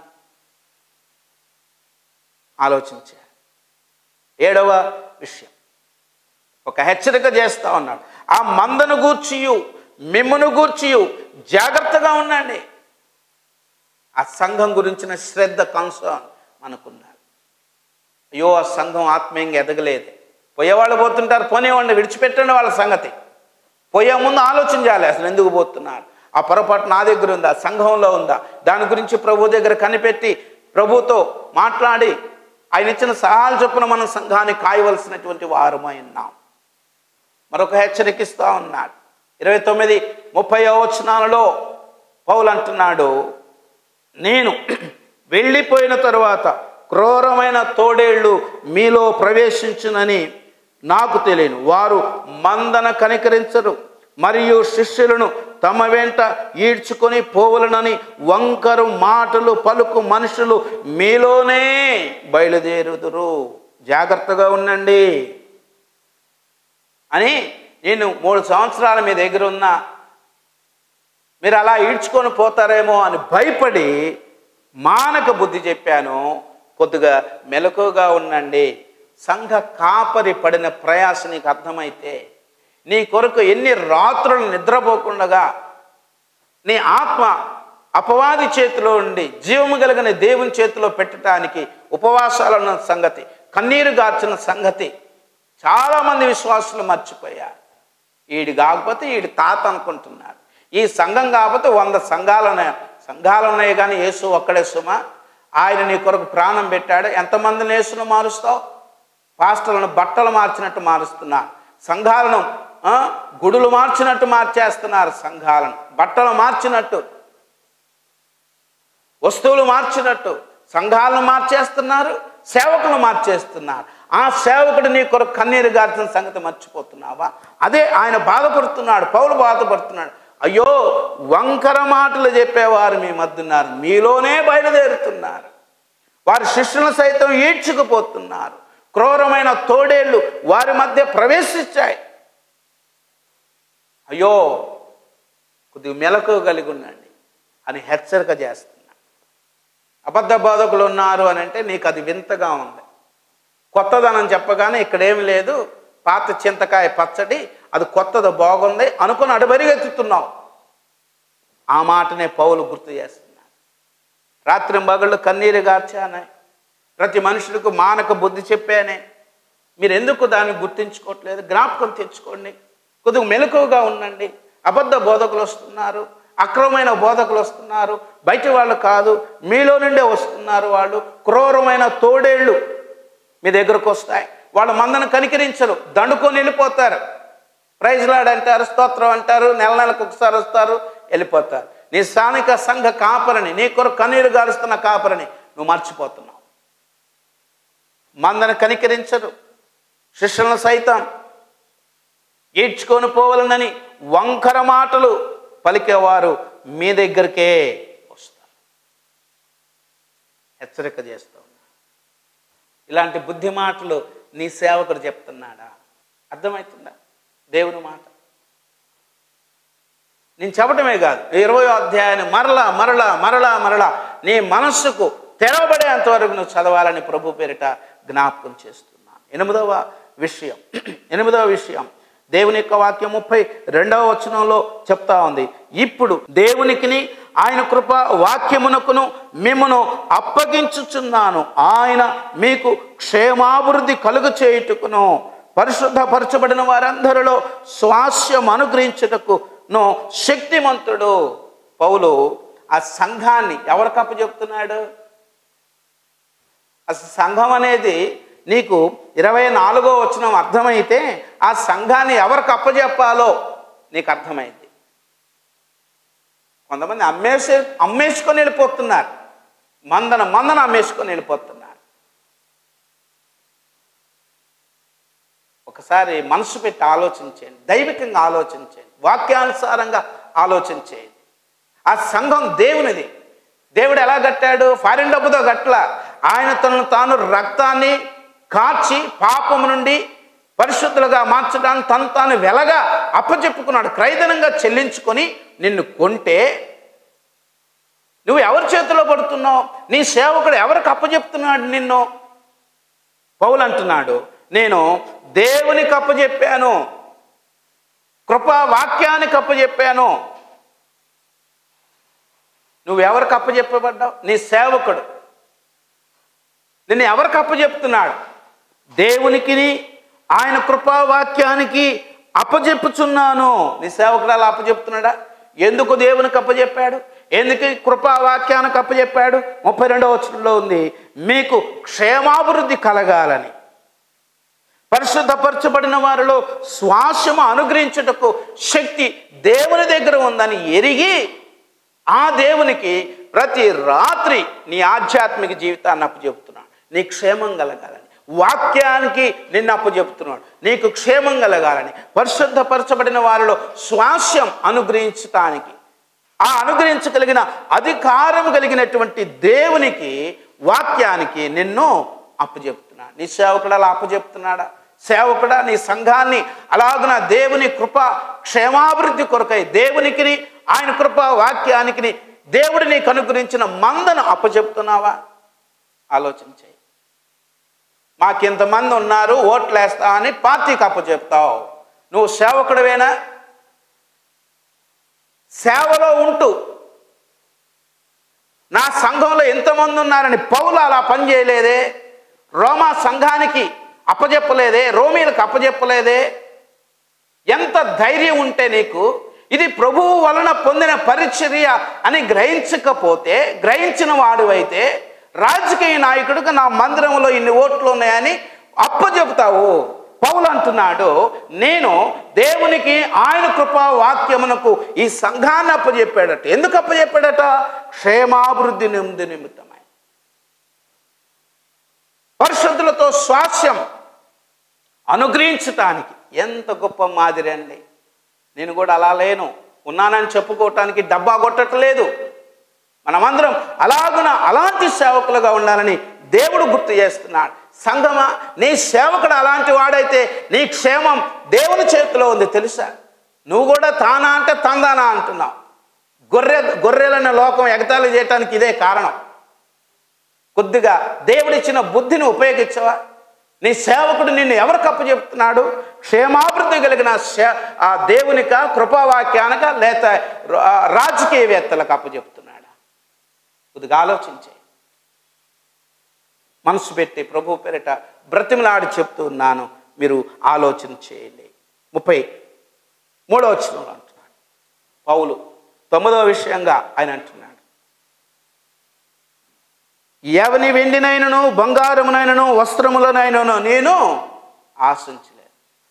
ఆలోచించా ఏడవ విషయం ఒక హెచ్చరిక చేస్తా ఉన్నాడు ఆ మందను గూర్చియు మిమ్మను గూర్చియు జాగ్రత్తగా ఉండండి ఆ సంఘం గురించిన శ్రద్ధ కన్సర్న్ మనకుండాలి అయ్యో ఆ సంఘం ఆత్మీయంగా ఎదగలేదు పోయేవాళ్ళు పోతుంటారు పోనేవాడిని విడిచిపెట్టండి వాళ్ళ సంగతి పోయే ముందు ఆలోచన చేయాలి అసలు ఎందుకు పోతున్నారు ఆ పొరపాటు నా దగ్గర ఉందా సంఘంలో ఉందా దాని గురించి ప్రభు దగ్గర కనిపెట్టి ప్రభుతో మాట్లాడి ఆయన ఇచ్చిన సహాయాలు చొప్పున మనం సంఘాన్ని కాయవలసినటువంటి వారమై ఉన్నాం మరొక హెచ్చరికిస్తూ ఉన్నాడు ఇరవై తొమ్మిది ముప్పై వచనాలలో పౌలు అంటున్నాడు నేను వెళ్ళిపోయిన తరువాత క్రూరమైన తోడేళ్ళు మీలో ప్రవేశించునని నాకు తెలియను వారు మందన కనికరించరు మరియు శిష్యులను తమ వెంట ఈడ్చుకొని పోవలనని వంకరు మాటలు పలుకు మనుషులు మీలోనే బయలుదేరుదురు జాగ్రత్తగా ఉండండి అని నేను మూడు సంవత్సరాల మీ దగ్గర ఉన్న మీరు అలా ఈడ్చుకొని పోతారేమో అని భయపడి మానక బుద్ధి చెప్పాను కొద్దిగా మెలకుగా ఉండండి సంఘ కాపరి పడిన ప్రయాస నీకు అర్థమైతే నీ కొరకు ఎన్ని రాత్రులు నిద్రపోకుండగా నీ ఆత్మ అపవాది చేతిలో ఉండి జీవము కలిగిన దేవుని చేతిలో పెట్టడానికి ఉపవాసాలున్న సంగతి కన్నీరు గార్చిన సంగతి చాలామంది విశ్వాసులు మర్చిపోయారు ఈడు కాకపోతే ఈడు తాత అనుకుంటున్నారు ఈ సంఘం కాకపోతే వంద సంఘాలు ఉన్నాయి సంఘాలు ఉన్నాయి కానీ యేసు ఒక్కడే సుమ ఆయన నీ కొరకు ప్రాణం పెట్టాడు ఎంతమందిని యేసును మారుస్తావు పాస్టర్లను బట్టలు మార్చినట్టు మారుస్తున్నారు సంఘాలను ఆ, గుడులు మార్చినట్టు మార్చేస్తున్నారు సంఘాలను బట్టలు మార్చినట్టు వస్తువులు మార్చినట్టు సంఘాలను మార్చేస్తున్నారు సేవకులు మార్చేస్తున్నారు ఆ సేవకుడు నీ కొరకు కన్నీరు గార్చిన సంగతి మర్చిపోతున్నావా అదే ఆయన బాధపడుతున్నాడు పౌలు బాధపడుతున్నాడు అయ్యో వంకర మాటలు చెప్పేవారు మీ మధ్య ఉన్నారు మీలోనే బయలుదేరుతున్నారు వారి శిష్యులను సైతం ఈడ్చుకుపోతున్నారు క్రూరమైన తోడేళ్లు వారి మధ్య ప్రవేశించాయి అయ్యో కొద్దిగా మెలకు కలిగి ఉండండి అని హెచ్చరిక చేస్తున్నా అబద్ధ బోధకులు ఉన్నారు అని అంటే నీకు అది వింతగా ఉంది కొత్తదనం చెప్పగానే ఇక్కడేమి లేదు పాత చింతకాయ పచ్చడి అది కొత్తది బాగుంది అనుకుని అడబరిగెత్తుతున్నావు ఆ మాటనే పౌలు గుర్తు చేస్తున్నాడు రాత్రి మగళ్ళు కన్నీరు గార్చానే ప్రతి మనుషులకు మానక బుద్ధి చెప్పానే మీరు ఎందుకు దాన్ని గుర్తించుకోవట్లేదు జ్ఞాపకం తెచ్చుకోండి కొద్దిగా మెలకువగా ఉండండి అబద్ధ బోధకులు వస్తున్నారు అక్రమమైన బోధకులు వస్తున్నారు బయట వాళ్ళు కాదు మీలో నుండే వస్తున్నారు వాళ్ళు క్రూరమైన తోడేళ్ళు మీ దగ్గరకు వస్తాయి వాళ్ళు మందను కనికరించరు దండుకొని వెళ్ళిపోతారు ప్రైజ్ లాడ్ అంటారు స్తోత్రం అంటారు నెల నెలకు ఒకసారి వస్తారు వెళ్ళిపోతారు నీ స్థానిక సంఘ కాపరిని నీ కొరకు కన్నీరు గారుస్తున్న కాపరిని నువ్వు మర్చిపోతున్నావు మందను కనికరించరు శిష్యులను సైతం ఈడ్చుకొని పోవాలనని వంకర మాటలు పలికేవారు మీ దగ్గరికే వస్తారు హెచ్చరిక చేస్తూ ఉన్నా. ఇలాంటి బుద్ధి మాటలు నీ సేవకుడు చెప్తున్నాడా అర్థమవుతుందా దేవుని మాట నేను చెప్పటమే కాదు ఇరవై అధ్యాయాన్ని మరలా మరలా మరలా మరలా నీ మనస్సుకు తెరవబడేంత వరకు నువ్వు చదవాలని ప్రభు పేరిట జ్ఞాపకం చేస్తున్నాను ఎనిమిదవ విషయం ఎనిమిదవ విషయం దేవుని యొక్క వాక్యం ముప్పై రెండవ వచనంలో చెప్తా ఉంది ఇప్పుడు దేవునికిని ఆయన కృప వాక్యమునకును మిమ్మను అప్పగించుచున్నాను ఆయన మీకు క్షేమాభివృద్ధి కలుగు చేయుటకును పరిశుద్ధపరచబడిన వారందరిలో స్వాస్యం అనుగ్రహించుటకును శక్తిమంతుడు పౌలు ఆ సంఘాన్ని ఎవరికి అప్పచెప్తున్నాడు అసలు సంఘం అనేది నీకు ఇరవై నాలుగో వచనం అర్థమైతే ఆ సంఘాన్ని ఎవరికి అప్పచెప్పాలో నీకు అర్థమైంది కొంతమంది అమ్మేసి అమ్మేసుకొని వెళ్ళిపోతున్నారు మందన మందన అమ్మేసుకొని వెళ్ళిపోతున్నారు ఒకసారి మనసు పెట్టి ఆలోచించండి దైవికంగా ఆలోచించండి వాక్యానుసారంగా ఆలోచించేయండి ఆ సంఘం దేవునిది దేవుడు ఎలా కట్టాడు ఫారిన్ డబ్బుతో కట్టల ఆయన తనను తాను రక్తాన్ని కార్చి పాపము నుండి పరిశుద్ధులుగా మార్చడానికి తను తాను వెలగా అప్పచెప్పుకున్నాడు క్రైదనంగా చెల్లించుకొని నిన్ను కొంటే నువ్వు ఎవరి చేతిలో పడుతున్నావు నీ సేవకుడు ఎవరికి అప్పచెప్తున్నాడు నిన్ను పౌలు అంటున్నాడు నేను దేవునికి అప్పచెప్పాను కృపా వాక్యానికి అప్పచెప్పాను నువ్వు ఎవరికి అప్పచెప్పబడ్డావు నీ సేవకుడు నిన్ను ఎవరికి అప్పచెప్తున్నాడు దేవునికి ఆయన కృపావాక్యానికి అప్పచెప్పుచున్నాను నీ సేవకుడు అలా అప్పచెప్తున్నాడా ఎందుకు దేవునికి అప్పచెప్పాడు ఎందుకు ఈ కృపావాక్యానికి అప్పచెప్పాడు ముప్పై రెండవ వచనంలో ఉంది మీకు క్షేమాభివృద్ధి కలగాలని పరిశుద్ధపరచబడిన వారిలో శ్వాసము అనుగ్రహించుటకు శక్తి దేవుని దగ్గర ఉందని ఎరిగి ఆ దేవునికి ప్రతి రాత్రి నీ ఆధ్యాత్మిక జీవితాన్ని అప్పచెప్తున్నాడు నీ క్షేమం కలగాలని వాక్యానికి నిన్ను అప్పచెప్తున్నాడు నీకు క్షేమం కలగాలని పరిశుద్ధపరచబడిన వారిలో స్వాస్యం అనుగ్రహించటానికి ఆ అనుగ్రహించగలిగిన అధికారం కలిగినటువంటి దేవునికి వాక్యానికి నిన్ను అప్పచెప్తున్నాడు అప్పచెప్తున్నాడు నీ సేవకుడు అలా అప్పచెప్తున్నాడా సేవకుడా నీ సంఘాన్ని అలాగున దేవుని కృప క్షేమాభివృద్ధి కొరకై దేవునికి ఆయన కృప వాక్యానికి దేవుడు నీకు అనుగ్రహించిన మందను అప్పచెప్తున్నావా ఆలోచన చేయి మాకింతమంది ఉన్నారు ఓట్లు వేస్తా అని పార్టీకి అప్పచెప్తావు నువ్వు సేవకుడివేనా సేవలో ఉంటూ నా సంఘంలో ఎంతమంది ఉన్నారని పౌలు అలా పనిచేయలేదే రోమా సంఘానికి అప్పచెప్పలేదే రోమీలకు అప్పచెప్పలేదే ఎంత ధైర్యం ఉంటే నీకు ఇది ప్రభువు వలన పొందిన పరిచర్య అని గ్రహించకపోతే గ్రహించిన వాడువైతే రాజకీయ నాయకుడికి నా మందిరంలో ఇన్ని ఓట్లు ఉన్నాయని అప్పచెప్తావు పౌలు అంటున్నాడు నేను దేవునికి ఆయన కృపా వాక్యమునకు ఈ సంఘాన్ని అప్పచెప్పాడట ఎందుకు అప్పచెప్పాడట క్షేమాభివృద్ధి నిమిది నిమిత్తమై పరిశుద్ధులతో స్వాస్యం అనుగ్రహించటానికి ఎంత గొప్ప మాదిరి అండి నేను కూడా అలా లేను ఉన్నానని చెప్పుకోవటానికి డబ్బా కొట్టట్లేదు మనమందరం అలాగున అలాంటి సేవకులుగా ఉండాలని దేవుడు గుర్తు చేస్తున్నాడు సంగమా నీ సేవకుడు అలాంటి వాడైతే నీ క్షేమం దేవుని చేతిలో ఉంది తెలుసా నువ్వు కూడా తానా అంటే తందానా అంటున్నావు గొర్రె గొర్రెలన్న లోకం ఎగతాళి చేయటానికి ఇదే కారణం కొద్దిగా దేవుడిచ్చిన బుద్ధిని ఉపయోగించవా నీ సేవకుడు నిన్ను ఎవరికి అప్పచెప్తున్నాడు క్షేమాభివృద్ధి కలిగిన శే- ఆ దేవునిక కృపావాక్యానక లేక రా- రాజకీయవేత్తలకు అప్పచెప్తున్నాడా కొద్దిగా ఆలోచించే మనసు పెట్టి ప్రభు పేరిట బ్రతిమలాడి చెప్తూ ఉన్నాను మీరు ఆలోచన చేయండి ముప్పై మూడవ వచనంలో అంటున్నాడు పౌలు తొమ్మిదవ విషయంగా ఆయన అంటున్నాడు ఎవని వెండినైనను బంగారమునైనను వస్త్రములనైనను నేను ఆశించలేదు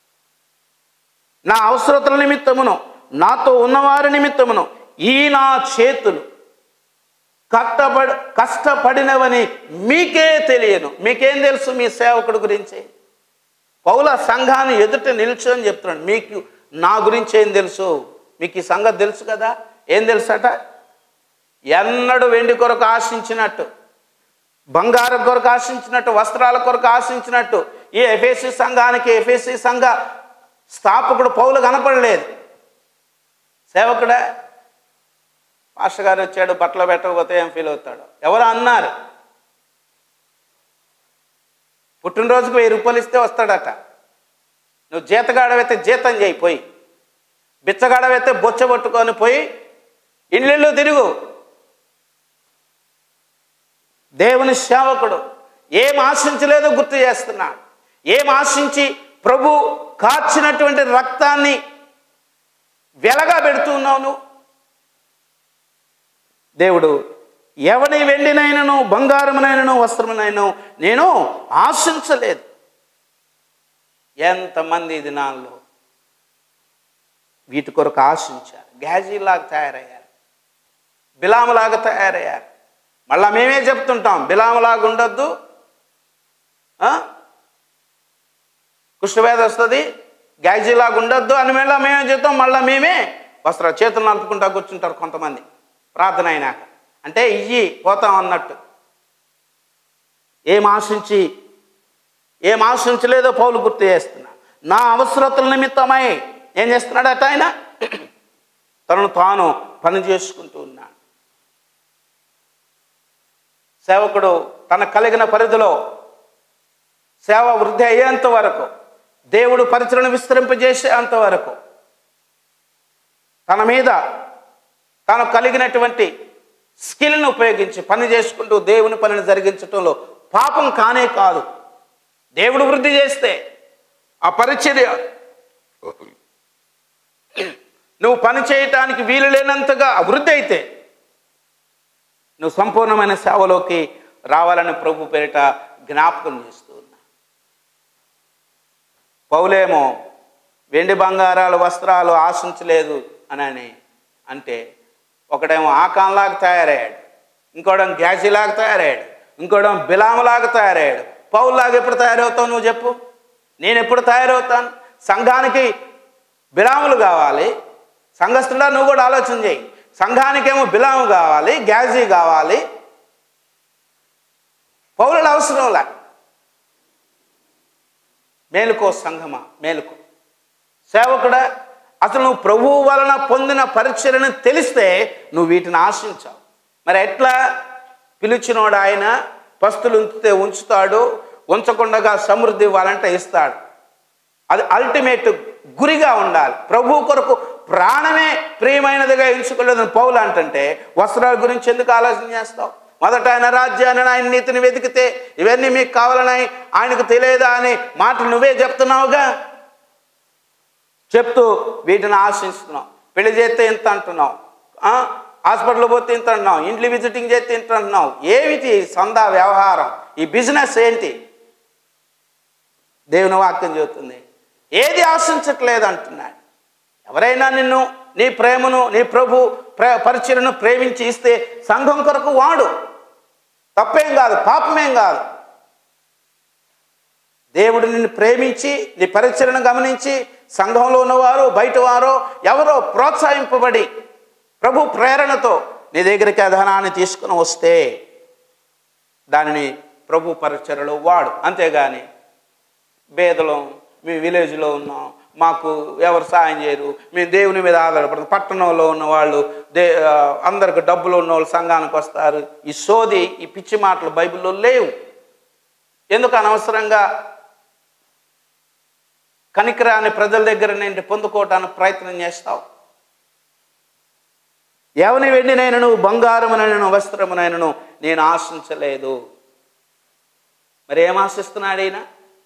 నా అవసరతల నిమిత్తమును నాతో ఉన్నవారి నిమిత్తమును ఈ నా చేతులు కష్టపడి కష్టపడినవని మీకే తెలియను మీకేం తెలుసు మీ సేవకుడి గురించి పౌల సంఘాన్ని ఎదుట నిల్చొని చెప్తున్నాడు మీకు నా గురించి ఏం తెలుసు మీకు ఈ సంగతి తెలుసు కదా ఏం తెలుసట ఎన్నడూ వెండి కొరకు ఆశించినట్టు బంగారం కొరకు ఆశించినట్టు వస్త్రాల కొరకు ఆశించినట్టు ఈ ఎఫ్ఎస్సి సంఘానికి ఎఫ్ఎస్సి సంఘ స్థాపకుడు పౌలు కనపడలేదు సేవకుడే పాస్టర్ గారు వచ్చాడు బట్టలు పెట్టకపోతే ఏం ఫీల్ అవుతాడు ఎవరు అన్నారు పుట్టినరోజుకు వెయ్యి రూపాయలు ఇస్తే వస్తాడట నువ్వు జీతగాడవైతే జీతం చేయి పోయి బిచ్చగాడవైతే బొచ్చ పట్టుకొని పోయి ఇళ్ళు తిరుగు దేవుని సేవకుడు ఏం ఆశించలేదో గుర్తు చేస్తున్నాడు ఏం ఆశించి ప్రభు కార్చినటువంటి రక్తాన్ని వెలగా పెడుతూ ఉన్నావు నువ్వు దేవుడు ఎవని వెండినైనను బంగారమునైనను వస్త్రమునైనను నేను ఆశించలేదు ఎంతమంది ఈ దినాల్లో వీటి కొరకు ఆశించారు గ్యాజీలాగా తయారయ్యారు బిలాములాగా తయారయ్యారు మళ్ళా మేమే చెప్తుంటాం బిలాములాగా ఉండొద్దు ఆ? కుష్ఠవేద వస్తుంది గ్యాజీలాగా ఉండొద్దు అని మళ్ళీ మేమే చెప్తాం మళ్ళీ మేమే వస్త్ర చేతులు నలుపుకుంటా కూర్చుంటారు కొంతమంది ప్రార్థన అయినాక అంటే ఇయ్యి పోతాం అన్నట్టు ఏం ఆశించి ఏం ఆశించలేదో పౌలు గుర్తు చేస్తున్నా నా అవసరతల నిమిత్తమై ఏం చేస్తున్నాడట ఆయన తనను తాను పని చేసుకుంటూ ఉన్నాడు సేవకుడు తన కలిగిన పరిధిలో సేవ వృద్ధి అయ్యేంత వరకు దేవుడు పరిచయను విస్తరింపజేసేంత వరకు తన మీద తాను కలిగినటువంటి స్కిల్ని ఉపయోగించి పని చేసుకుంటూ దేవుని పనిని జరిగించటంలో పాపం కానే కాదు దేవుడు వృద్ధి చేస్తే ఆ పరిచర్య నువ్వు పని చేయటానికి వీలు లేనంతగా అభివృద్ధి అయితే నువ్వు సంపూర్ణమైన సేవలోకి రావాలని ప్రభు పేరిట జ్ఞాపకం చేస్తూ ఉన్నా పౌలేమో వెండి బంగారాలు వస్త్రాలు ఆశించలేదు అని అని అంటే ఒకడేమో ఆకాంలాగా తయారయ్యాడు ఇంకోడేమో గ్యాజీలాగా తయారయ్యాడు ఇంకోడేమో బిలాములాగా తయారయ్యాడు పౌల్లాగా ఎప్పుడు తయారవుతావు నువ్వు చెప్పు నేను ఎప్పుడు తయారవుతాను సంఘానికి బిలాములు కావాలి సంఘస్థుడా నువ్వు కూడా ఆలోచన చేయి సంఘానికేమో బిలాము కావాలి గ్యాజీ కావాలి పౌరుల అవసరంలా మేలుకో సంఘమా మేలుకో సేవకుడా అసలు నువ్వు ప్రభువు వలన పొందిన పరిచయను తెలిస్తే నువ్వు వీటిని ఆశించావు మరి ఎట్లా పిలిచినోడు ఆయన పస్తులు ఉంచితే ఉంచుతాడు ఉంచకుండా సమృద్ధి ఇవ్వాలంటే ఇస్తాడు అది అల్టిమేట్ గురిగా ఉండాలి ప్రభు కొరకు ప్రాణమే ప్రియమైనదిగా ఎంచుకోలేదని పౌలు అంటుంటే వస్త్రాల గురించి ఎందుకు ఆలోచన చేస్తావు మొదట ఆయన రాజ్యాన్ని ఆయన నీతిని వెతికితే ఇవన్నీ మీకు కావాలని ఆయనకు తెలియదా అని మాటలు నువ్వే చెప్తున్నావుగా చెప్తూ వీటిని ఆశిస్తున్నావు పెళ్లి చేస్తే ఇంత అంటున్నావు ఆ? హాస్పిటల్ పోతే ఇంత అంటున్నావు ఇంట్లో విజిటింగ్ చేస్తే ఇంత అంటున్నావు ఏమిటి సందా వ్యవహారం ఈ బిజినెస్ ఏంటి దేవుని వాక్యం చెబుతుంది ఏది ఆశించట్లేదు అంటున్నాడు ఎవరైనా నిన్ను నీ ప్రేమను నీ ప్రభు ప్రే పరిచయను ప్రేమించి ఇస్తే సంఘం కొరకు వాడు తప్పేం కాదు పాపమేం కాదు దేవుడు నిన్ను ప్రేమించి నీ పరిచయను గమనించి సంఘంలో ఉన్నవారు బయట వారో ఎవరో ప్రోత్సహింపబడి ప్రభు ప్రేరణతో నీ దగ్గరికి ఆ ధనాన్ని తీసుకుని వస్తే దానిని ప్రభు పరిచయలో వాడు అంతేగాని బేదలం మీ విలేజ్లో ఉన్నాం మాకు ఎవరు సాయం చేయరు మేము దేవుని మీద ఆధారపడతాం పట్టణంలో ఉన్న వాళ్ళు దే ఆ, అందరికి డబ్బులు ఉన్న వాళ్ళు సంఘానికి వస్తారు ఈ సోది ఈ పిచ్చి మాటలు బైబిల్లో లేవు ఎందుకు అనవసరంగా కనికరాన్ని ప్రజల దగ్గర నుండి పొందుకోవటానికి ప్రయత్నం చేస్తావు ఎవని వెండినైనను బంగారమునైనను వస్త్రమునైనను నేను ఆశించలేదు మరి ఏం ఆశిస్తున్నాడు ఈయన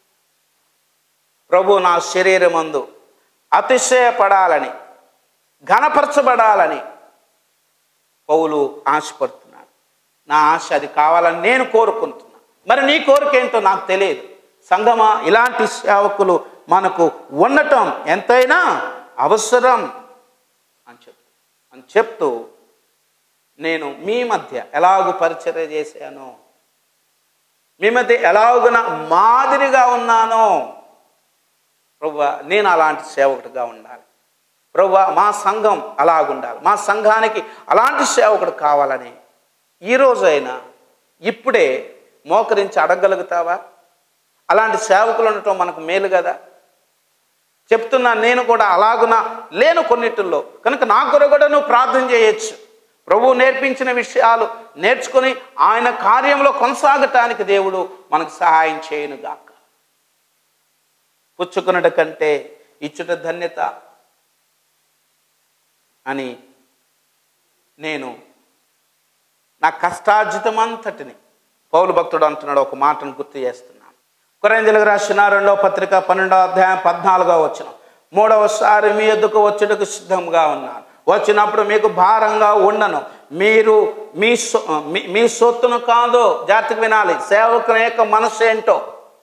ప్రభు నా శరీరమందు అతిశయపడాలని ఘనపరచబడాలని పౌలు ఆశపడుతున్నాడు నా ఆశ అది కావాలని నేను కోరుకుంటున్నా మరి నీ కోరిక ఏంటో నాకు తెలియదు సంగమా ఇలాంటి సేవకులు మనకు ఉండటం ఎంతైనా అవసరం అని చెప్తూ అని చెప్తూ నేను మీ మధ్య ఎలాగూ పరిచర్య చేశాను మీ మధ్య ఎలాగున మాదిరిగా ఉన్నానో ప్రభు నేను అలాంటి సేవకుడిగా ఉండాలి ప్రభు మా సంఘం అలాగుండాలి మా సంఘానికి అలాంటి సేవకుడు కావాలని ఈరోజైనా ఇప్పుడే మోకరించి అడగగలుగుతావా అలాంటి సేవకులు ఉండటం మనకు మేలు కదా చెప్తున్నా నేను కూడా అలాగున లేను కొన్నిటిల్లో కనుక నా కొరకు కూడా నువ్వు ప్రార్థన చేయొచ్చు ప్రభువు నేర్పించిన విషయాలు నేర్చుకొని ఆయన కార్యంలో కొనసాగటానికి దేవుడు మనకు సహాయం చేయనుగాక పుచ్చుకున్నట కంటే ఇచ్చుట ధన్యత అని నేను నా కష్టార్జితమంతటిని పౌలు భక్తుడు అంటున్నాడు ఒక మాటను గుర్తు చేస్తున్నాను కొరంజలకు రాసిన రెండవ పత్రిక పన్నెండవ అధ్యాయం పద్నాలుగో వచ్చిన మూడవసారి మీ ఎద్దుకు వచ్చుటకు సిద్ధంగా ఉన్నాను వచ్చినప్పుడు మీకు భారంగా ఉండను మీరు మీ సొ మీ- మీ సొత్తును కాదు జాగ్రత్తగా వినాలి సేవకుని యొక్క మనసు ఏంటో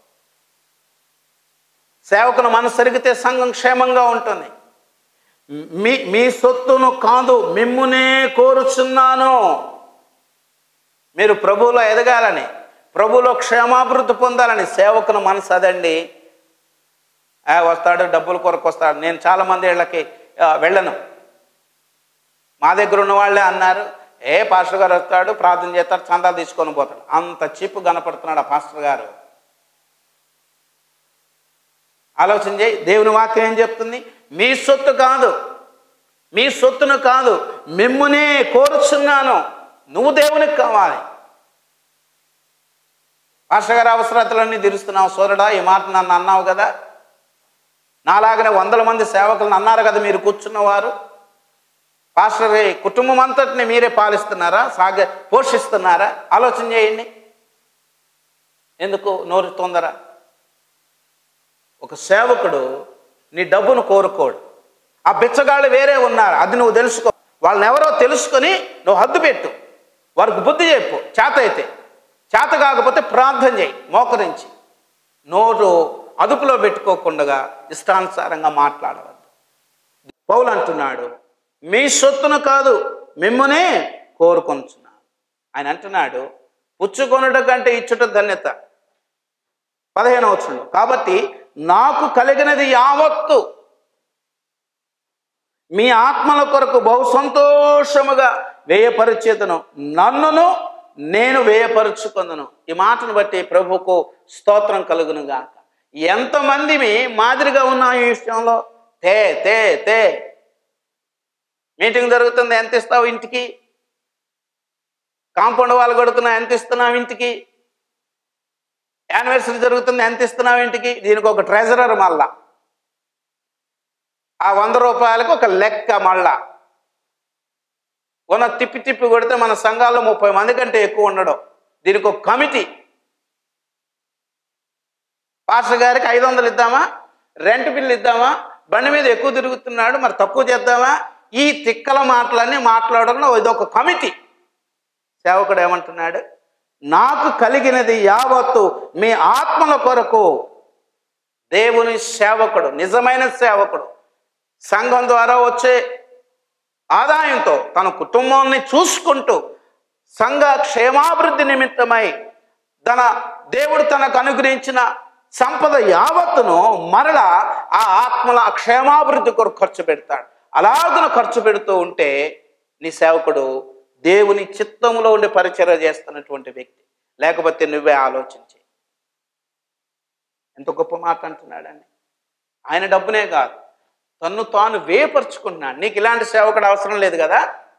సేవకుని మనసు ఎరిగితే సంఘం క్షేమంగా ఉంటుంది మీ మీ సొత్తును కాదు మిమ్మునే కోరుచున్నాను మీరు ప్రభువులో ఎదగాలని ప్రభువులో క్షేమాభివృద్ధి పొందాలని సేవకుని మనసు అదండి ఆ, వస్తాడు డబ్బుల కొరకు వస్తాడు నేను చాలామంది ఇళ్ళకి ఆ, వెళ్ళను మా దగ్గర ఉన్న వాళ్ళే అన్నారు ఏ పాస్టర్ గారు వస్తాడు ప్రార్థన చేస్తాడు చందాలు తీసుకొని పోతాడు అంత చీపు కనపడుతున్నాడు ఆ పాస్టర్ గారు ఆలోచన చేయి దేవుని వాక్యం ఏం చెప్తుంది మీ సొత్తు కాదు మీ సొత్తును కాదు మిమ్మునే కోరుచున్నాను నువ్వు దేవునికి కావాలి పాస్టర్ గారి అవసరతలన్నీ తీరుస్తున్నావు సోదరుడా ఈ మాట నన్ను అన్నావు కదా నాలాగనే వందల మంది సేవకులను అన్నారు కదా మీరు కూర్చున్నవారు పాస్టర్ గారి కుటుంబం అంతటిని మీరే పాలిస్తున్నారా సాగ పోషిస్తున్నారా ఆలోచన చేయండి ఎందుకు నోరు తొందర ఒక సేవకుడు నీ డబ్బును కోరుకోడు ఆ బిచ్చగాళ్ళు వేరే ఉన్నారు అది నువ్వు తెలుసుకో వాళ్ళని ఎవరో తెలుసుకొని నువ్వు హద్దు పెట్టు వారికి బుద్ధి చెప్పు చేత అయితే చేత కాకపోతే ప్రార్థన చేయి మోకరించి నోరు అదుపులో పెట్టుకోకుండా ఇష్టానుసారంగా మాట్లాడవద్దు పౌలు అంటున్నాడు మీ సొత్తును కాదు మిమ్మునే కోరుకొంచున్నాను ఆయన అంటున్నాడు పుచ్చుకొనుట కంటే ఇచ్చుట ధన్యత పదిహేను వచ్చండు కాబట్టి నాకు కలిగినది యావత్తు మీ ఆత్మల కొరకు బహు సంతోషముగా వ్యయపరిచేతను నన్నును నేను వ్యయపరుచుకుందును ఈ మాటను బట్టి ప్రభుకు స్తోత్రం కలుగును గాక ఎంతమంది మాదిరిగా ఉన్నాం ఈ విషయంలో తే తే తే మీటింగ్ జరుగుతుంది ఎంత ఇస్తావు ఇంటికి కాంపౌండ్ వాళ్ళు కొడుతున్నా ఎంత ఇస్తున్నావు ఇంటికి యానివర్సరీ జరుగుతుంది ఎంత ఇస్తున్నావు ఇంటికి దీనికి ఒక ట్రెజరర్ మళ్ళా ఆ వంద రూపాయలకు ఒక లెక్క మళ్ళా ఉన్న తిప్పి తిప్పి కొడితే మన సంఘాల్లో ముప్పై మంది కంటే ఎక్కువ ఉండడం దీనికి ఒక కమిటీ పాస్టర్ గారికి ఐదు వందలు ఇద్దామా రెంట్ బిల్లు ఇద్దామా బండి మీద ఎక్కువ తిరుగుతున్నాడు మరి తక్కువ చేద్దామా ఈ తిక్కల మాటలన్నీ మాట్లాడకుండా ఇదొక కమిటీ సేవకుడు ఏమంటున్నాడు నాకు కలిగినది యావత్తు మీ ఆత్మల కొరకు దేవుని సేవకుడు నిజమైన సేవకుడు సంఘం ద్వారా వచ్చే ఆదాయంతో తన కుటుంబాన్ని చూసుకుంటూ సంఘ క్షేమాభివృద్ధి నిమిత్తమై తన దేవుడు తనకు అనుగ్రహించిన సంపద యావత్తును మరల ఆ ఆత్మల క్షేమాభివృద్ధి కొరకు ఖర్చు పెడతాడు అలాగున ఖర్చు పెడుతూ ఉంటే నీ సేవకుడు దేవుని చిత్తంలో ఉండి పరిచర్య చేస్తున్నటువంటి వ్యక్తి లేకపోతే నువ్వే ఆలోచించి ఎంత గొప్ప మాట అంటున్నాడని ఆయన డబ్బునే కాదు తన్ను తాను వేపరుచుకుంటున్నాడు నీకు ఇలాంటి సేవకుడు అవసరం లేదు కదా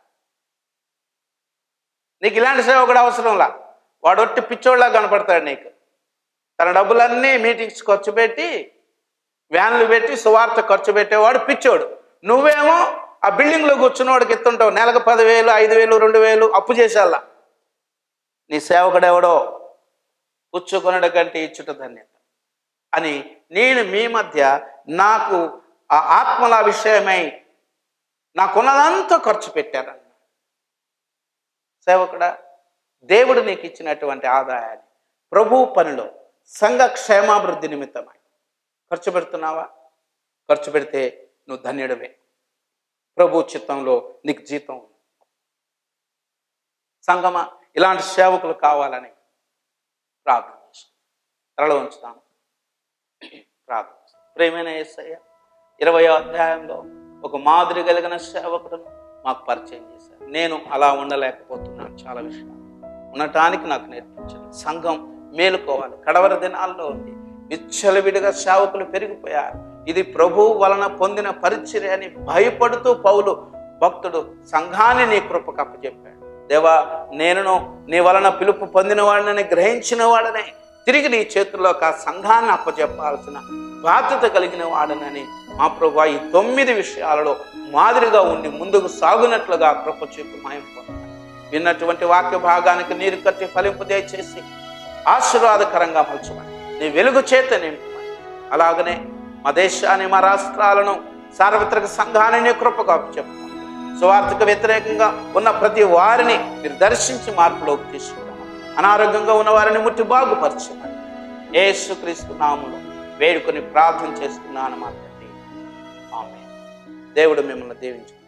నీకు ఇలాంటి సేవకుడు అవసరంలా వాడు ఒట్టి పిచ్చోళ్ళ కనపడతాడు నీకు తన డబ్బులన్నీ మీటింగ్స్ ఖర్చు పెట్టి వ్యాన్లు పెట్టి సువార్త ఖర్చు పెట్టేవాడు పిచ్చోడు నువ్వేమో ఆ బిల్డింగ్లో కూర్చున్నవాడికి ఎత్తుంటావు నెలకు పదివేలు ఐదు వేలు రెండు వేలు అప్పు చేసేలా నీ సేవకుడు ఎవడో పుచ్చుకొనడ కంటే ఇచ్చుట ధన్యత అని నేను మీ మధ్య నాకు ఆ ఆత్మల విషయమై నాకున్నదంతా ఖర్చు పెట్టారన్న సేవకుడా దేవుడు నీకు ఇచ్చినటువంటి ఆదాయాన్ని ప్రభు పనిలో సంఘ క్షేమాభివృద్ధి నిమిత్తమై ఖర్చు పెడుతున్నావా ఖర్చు పెడితే నువ్వు ధన్యుడవే ప్రభు చిత్తంలో నీకు జీతం ఉంది సంగమ ఇలాంటి సేవకులు కావాలని ప్రార్థన చేస్తాం తరలో ఉంచుతాను ప్రార్థన చేస్తాం. ప్రేమైన యేసయ్య ఇరవై అధ్యాయంలో ఒక మాదిరి కలిగిన సేవకుడును మాకు పరిచయం చేశారు నేను అలా ఉండలేకపోతున్నాను చాలా విషయాలు ఉండటానికి నాకు నేర్పించారు సంఘం మేలుకోవాలి కడవర దినాల్లో ఉంది విచ్చలవిడిగా సేవకులు పెరిగిపోయారు ఇది ప్రభు వలన పొందిన పరిచర్య అని భయపడుతూ పౌలు భక్తుడు సంఘాన్ని నీ కృపకు అప్పచెప్పాడు దేవా నేనును నీ వలన పిలుపు పొందిన వాడిని గ్రహించిన వాడనే తిరిగి నీ చేతుల్లోకి ఆ సంఘాన్ని అప్పచెప్పాల్సిన బాధ్యత కలిగిన వాడనని మా ప్రభు ఈ తొమ్మిది విషయాలలో మాదిరిగా ఉండి ముందుకు సాగునట్లుగా కృప చూపు మాయం పొందాలి విన్నటువంటి వాక్య భాగానికి నీరు కట్టి ఫలింపు దయచేసి ఆశీర్వాదకరంగా మలచమని నీ వెలుగు చేత నింపమని అలాగనే మా దేశాన్ని మా రాష్ట్రాలను సార్వత్రిక సంఘాన్ని నీ కృపకు అప్పచెప్పమని స్వార్థకు వ్యతిరేకంగా ఉన్న ప్రతి వారిని మీరు దర్శించి మార్పులోకి తీసుకురామని అనారోగ్యంగా ఉన్న వారిని ముట్టి బాగుపరచమని యేసుక్రీస్తు నాములు వేడుకొని ప్రార్థన చేస్తున్నాను మా తండ్రి ఆమె దేవుడు మిమ్మల్ని దీవించు